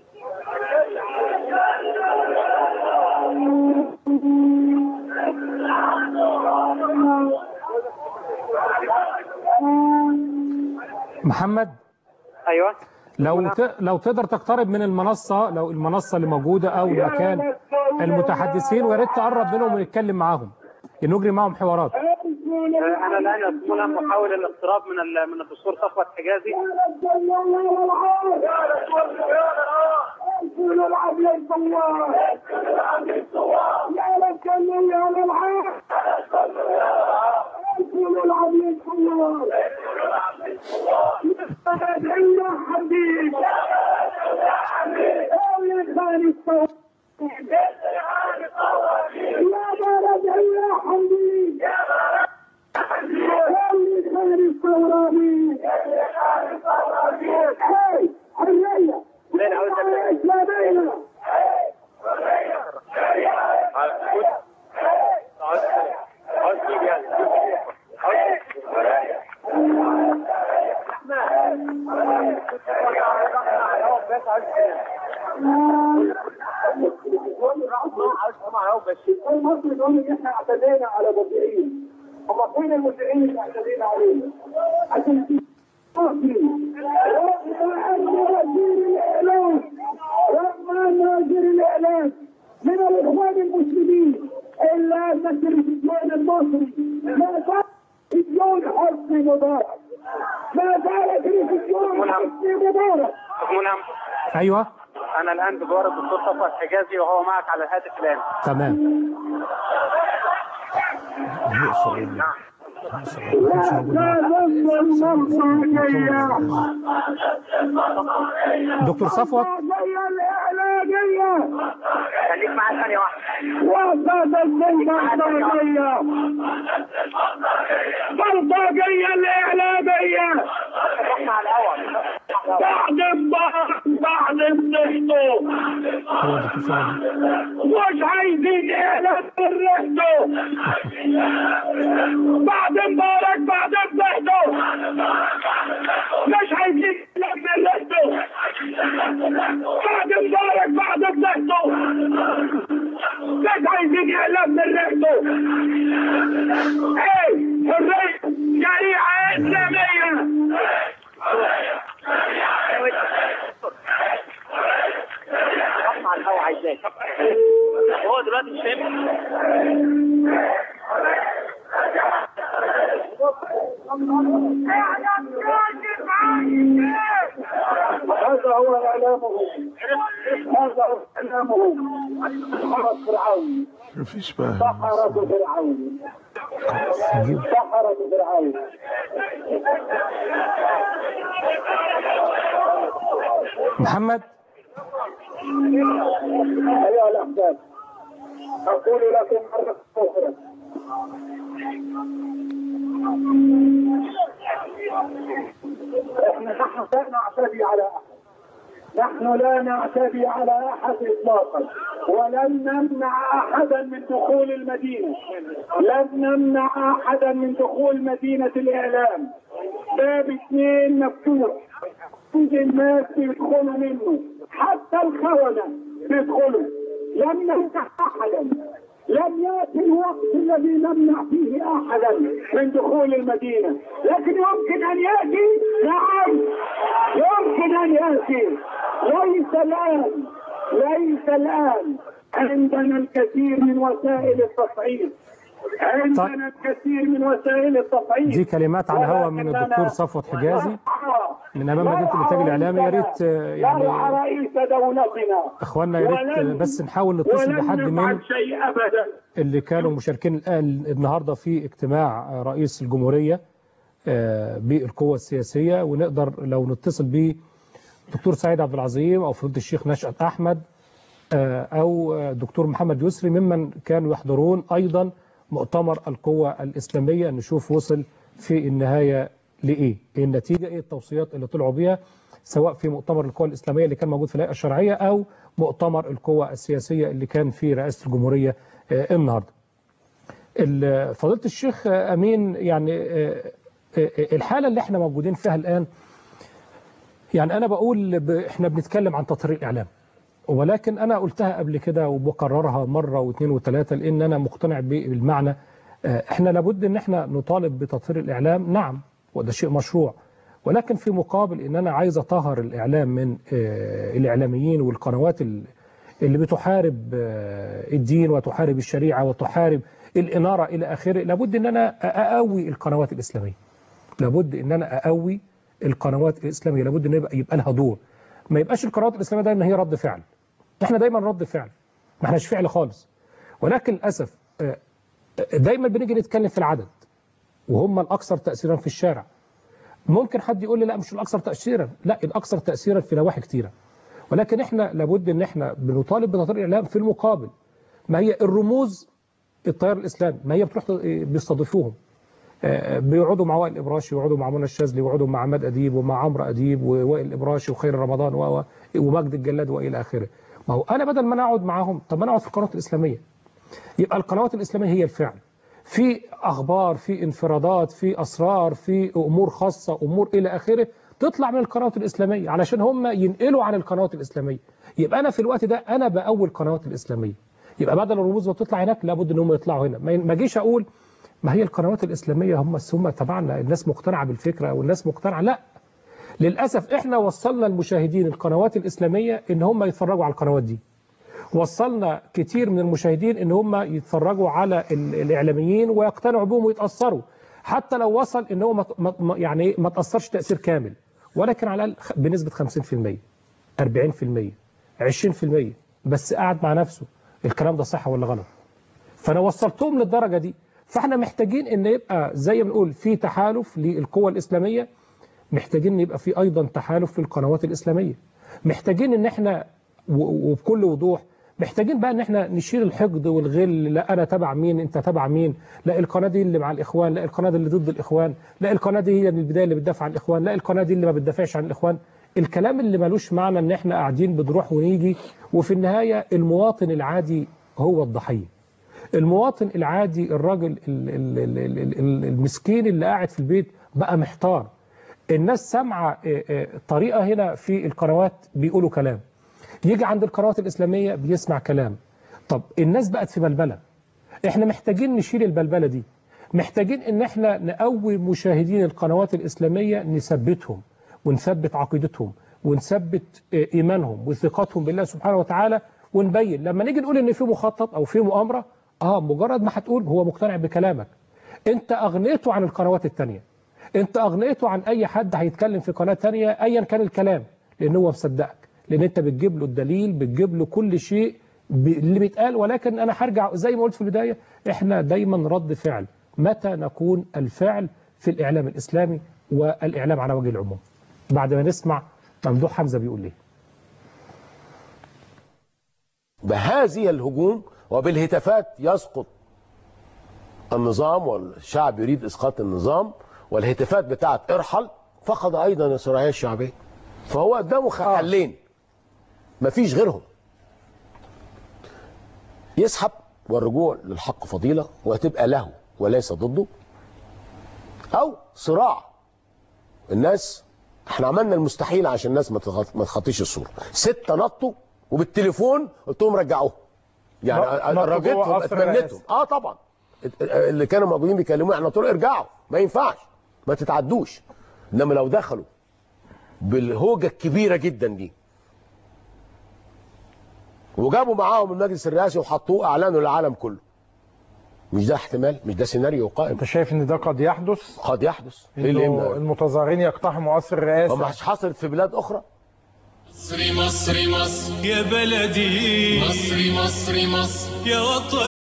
محمد ايوه لو ت... لو تقدر تقترب من المنصة لو المنصة اللي موجودة أو مكان المتحدثين ويا ريت تقرب منهم ونتكلم معاهم نجري معاهم حوارات انا الان يا استاذ ملهم احاول الاقتراب من ال- من الدكتور صفوت حجازي المصري يقول ان احنا اعتدينا على مذيعين هم فين المذيعين اللي اعتدينا عليهم؟ عشان في رغم وزير الاعلام من الاخوان المسلمين الا ان التلفزيون المصري ما زال تلفزيون حسني مبارك ما زال تلفزيون حسني مبارك استاذ ملهم أيوه انا الان بجوار الدكتور صفوت حجازي وهو معك على الهاتف الان تمام دكتور صفوت خليك معايا ثانيه واحده وصلت البلطجية بلطجية الإعلامية بعد الضغط بعد دكتور سعد مش عايزين اعلان من ريحته بعد مبارك بعد فضحته مش عايزين اعلان من ريحته بعد مبارك بعد فضحته مش عايزين اعلان من ريحته ايه حريه شريعه اسلاميه اسمع الهوا عايزاك هو دلوقتي مش فاهم هذا هو اعلامه هذا هو اعلامه سحرة فرعون مفيش بقى سحرة فرعون سحرة فرعون محمد أيها الأحباب أقول لكم مرة أخرى احنا نحن لا نعتدي على احد نحن لا نعتدي على احد اطلاقا ولن نمنع احدا من دخول المدينه لن نمنع احدا من دخول مدينه الاعلام باب اثنين مفتوح كل الناس بيدخلوا منه حتى الخونه بيدخلوا لم نمنع احدا لم ياتي الوقت الذي نمنع فيه احدا من دخول المدينه لكن يمكن ان ياتي نعم يمكن ان ياتي ليس الان ليس الان عندنا الكثير من وسائل التصعيد عندنا الكثير من وسائل التصعيد دي كلمات على الهواء من ولكننا الدكتور صفوت حجازي من امام مدينه الانتاج الاعلامي يا ريت آه، يعني يرعى رئيس دولتنا اخواننا يا ريت ولن- بس نحاول نتصل ولن بحد من نفعل شيء ابدا اللي كانوا مشاركين الآن النهارده في اجتماع رئيس الجمهوريه آه، بالقوه السياسيه ونقدر لو نتصل ب دكتور سعيد عبد العظيم او فضيله الشيخ نشأت احمد آه، او آه، دكتور محمد يسري ممن كانوا يحضرون ايضا مؤتمر القوى الاسلاميه نشوف وصل في النهايه لايه؟ ايه النتيجه؟ ايه التوصيات اللي طلعوا بيها سواء في مؤتمر القوى الاسلاميه اللي كان موجود في الهيئه الشرعيه او مؤتمر القوى السياسيه اللي كان في رئاسه الجمهوريه آه، النهارده. ال- فضيله الشيخ آه، امين يعني آه، آه، الحاله اللي احنا موجودين فيها الان يعني انا بقول ب... احنا بنتكلم عن تطهير الاعلام ولكن انا قلتها قبل كده وبكررها مره واثنين وثلاثه لان انا مقتنع بالمعنى آه، احنا لابد ان احنا نطالب بتطهير الاعلام نعم وده شيء مشروع ولكن في مقابل ان انا عايز اطهر الاعلام من آه، الاعلاميين والقنوات ال- اللي بتحارب آه، الدين وتحارب الشريعه وتحارب الاناره الى اخره لابد ان انا اقوي القنوات الاسلاميه لابد ان انا اقوي القنوات الاسلاميه لابد ان يبقى, يبقى لها دور ما يبقاش القنوات الاسلاميه دايما هي رد فعل احنا دايما رد فعل ما احناش فعل خالص ولكن للاسف آه، دايما بنيجي نتكلم في العدد وهم الاكثر تاثيرا في الشارع ممكن حد يقول لي لا مش الاكثر تاثيرا لا الاكثر تاثيرا في نواحي كتيره ولكن احنا لابد ان احنا بنطالب بتطهير الاعلام في المقابل ما هي الرموز التيار الاسلامي ما هي بتروح بيستضيفوهم آه، بيقعدوا مع وائل الابراشي ويقعدوا مع منى الشاذلي ويقعدوا مع عماد اديب ومع عمرو اديب ووائل الابراشي وخير رمضان و- و- ومجد الجلاد والى اخره ما هو انا بدل ما انا اقعد معاهم طب ما انا اقعد في القنوات الاسلاميه يبقى القنوات الاسلاميه هي الفعل في اخبار في انفرادات في اسرار في امور خاصه امور الى اخره تطلع من القنوات الاسلاميه علشان هم ينقلوا عن القنوات الاسلاميه يبقى انا في الوقت ده انا بقوي القنوات الاسلاميه يبقى بدل الرموز ما تطلع هناك لابد ان هم يطلعوا هنا ما ما اجيش اقول ما هي القنوات الاسلاميه هم هم تبعنا الناس مقتنعه بالفكره والناس مقتنعه لا للاسف احنا وصلنا المشاهدين القنوات الاسلاميه ان هم يتفرجوا على القنوات دي وصلنا كتير من المشاهدين ان هم يتفرجوا على ال- الاعلاميين ويقتنعوا بهم ويتاثروا حتى لو وصل ان هو ما- ما- ما- يعني ما تاثرش تاثير كامل ولكن على الاقل خ- بنسبه 50% 40% 20% بس قاعد مع نفسه الكلام ده صح ولا غلط فانا وصلتهم للدرجه دي فاحنا محتاجين ان يبقى زي ما بنقول في تحالف للقوى الاسلاميه محتاجين ان يبقى في ايضا تحالف في القنوات الاسلاميه محتاجين ان احنا و- وبكل وضوح محتاجين بقى ان احنا نشيل الحقد والغل لا انا تبع مين انت تبع مين لا القناه دي اللي مع الاخوان لا القناه دي اللي ضد الاخوان لا القناه دي هي من البدايه اللي بتدافع عن الاخوان لا القناه دي اللي ما بتدافعش عن الاخوان الكلام اللي ملوش معنى ان احنا قاعدين بنروح ونيجي وفي النهايه المواطن العادي هو الضحيه المواطن العادي الراجل ال- ال- ال- ال- ال- المسكين اللي قاعد في البيت بقى محتار الناس سامعه آه، آه، طريقه هنا في القنوات بيقولوا كلام يجي عند القنوات الاسلاميه بيسمع كلام طب الناس بقت في بلبله احنا محتاجين نشيل البلبله دي محتاجين ان احنا نقوي مشاهدين القنوات الاسلاميه نثبتهم ونثبت عقيدتهم ونثبت آه، ايمانهم وثقتهم بالله سبحانه وتعالى ونبين لما نيجي نقول ان في مخطط او في مؤامره اه مجرد ما هتقول هو مقتنع بكلامك انت اغنيته عن القنوات التانية انت اغنيته عن اي حد هيتكلم في قناه تانية ايا كان الكلام لان هو مصدقك لان انت بتجيب له الدليل بتجيب له كل شيء ب- اللي بيتقال ولكن انا هرجع زي ما قلت في البدايه احنا دايما رد فعل متى نكون الفعل في الاعلام الاسلامي والاعلام على وجه العموم بعد ما نسمع ممدوح حمزه بيقول ايه بهذه الهجوم وبالهتافات يسقط النظام والشعب يريد اسقاط النظام والهتافات بتاعت ارحل فقد ايضا الشرعيه الشعبيه فهو قدامه حلين مفيش غيرهم يسحب والرجوع للحق فضيله وهتبقى له وليس ضده او صراع الناس احنا عملنا المستحيل عشان الناس ما تغط- ما تخطيش الصوره ستة نطوا وبالتليفون قلت لهم رجعوهم يعني نطوا رجيتهم جوه قصر اتمنيتهم الرئاسة. اه طبعا اللي كانوا موجودين بيكلموني احنا قلت لهم ارجعوا ما ينفعش ما تتعدوش انما لو دخلوا بالهوجه الكبيره جدا دي وجابوا معاهم المجلس الرئاسي وحطوه اعلانه للعالم كله مش ده احتمال مش ده سيناريو قائم انت شايف ان ده قد يحدث قد يحدث ايه اللي انه يمنع المتظاهرين يقتحموا قصر الرئاسه ما مش حصلت في بلاد اخرى مصري مصري مصر يا بلدي مصري مصري مصر يا وطن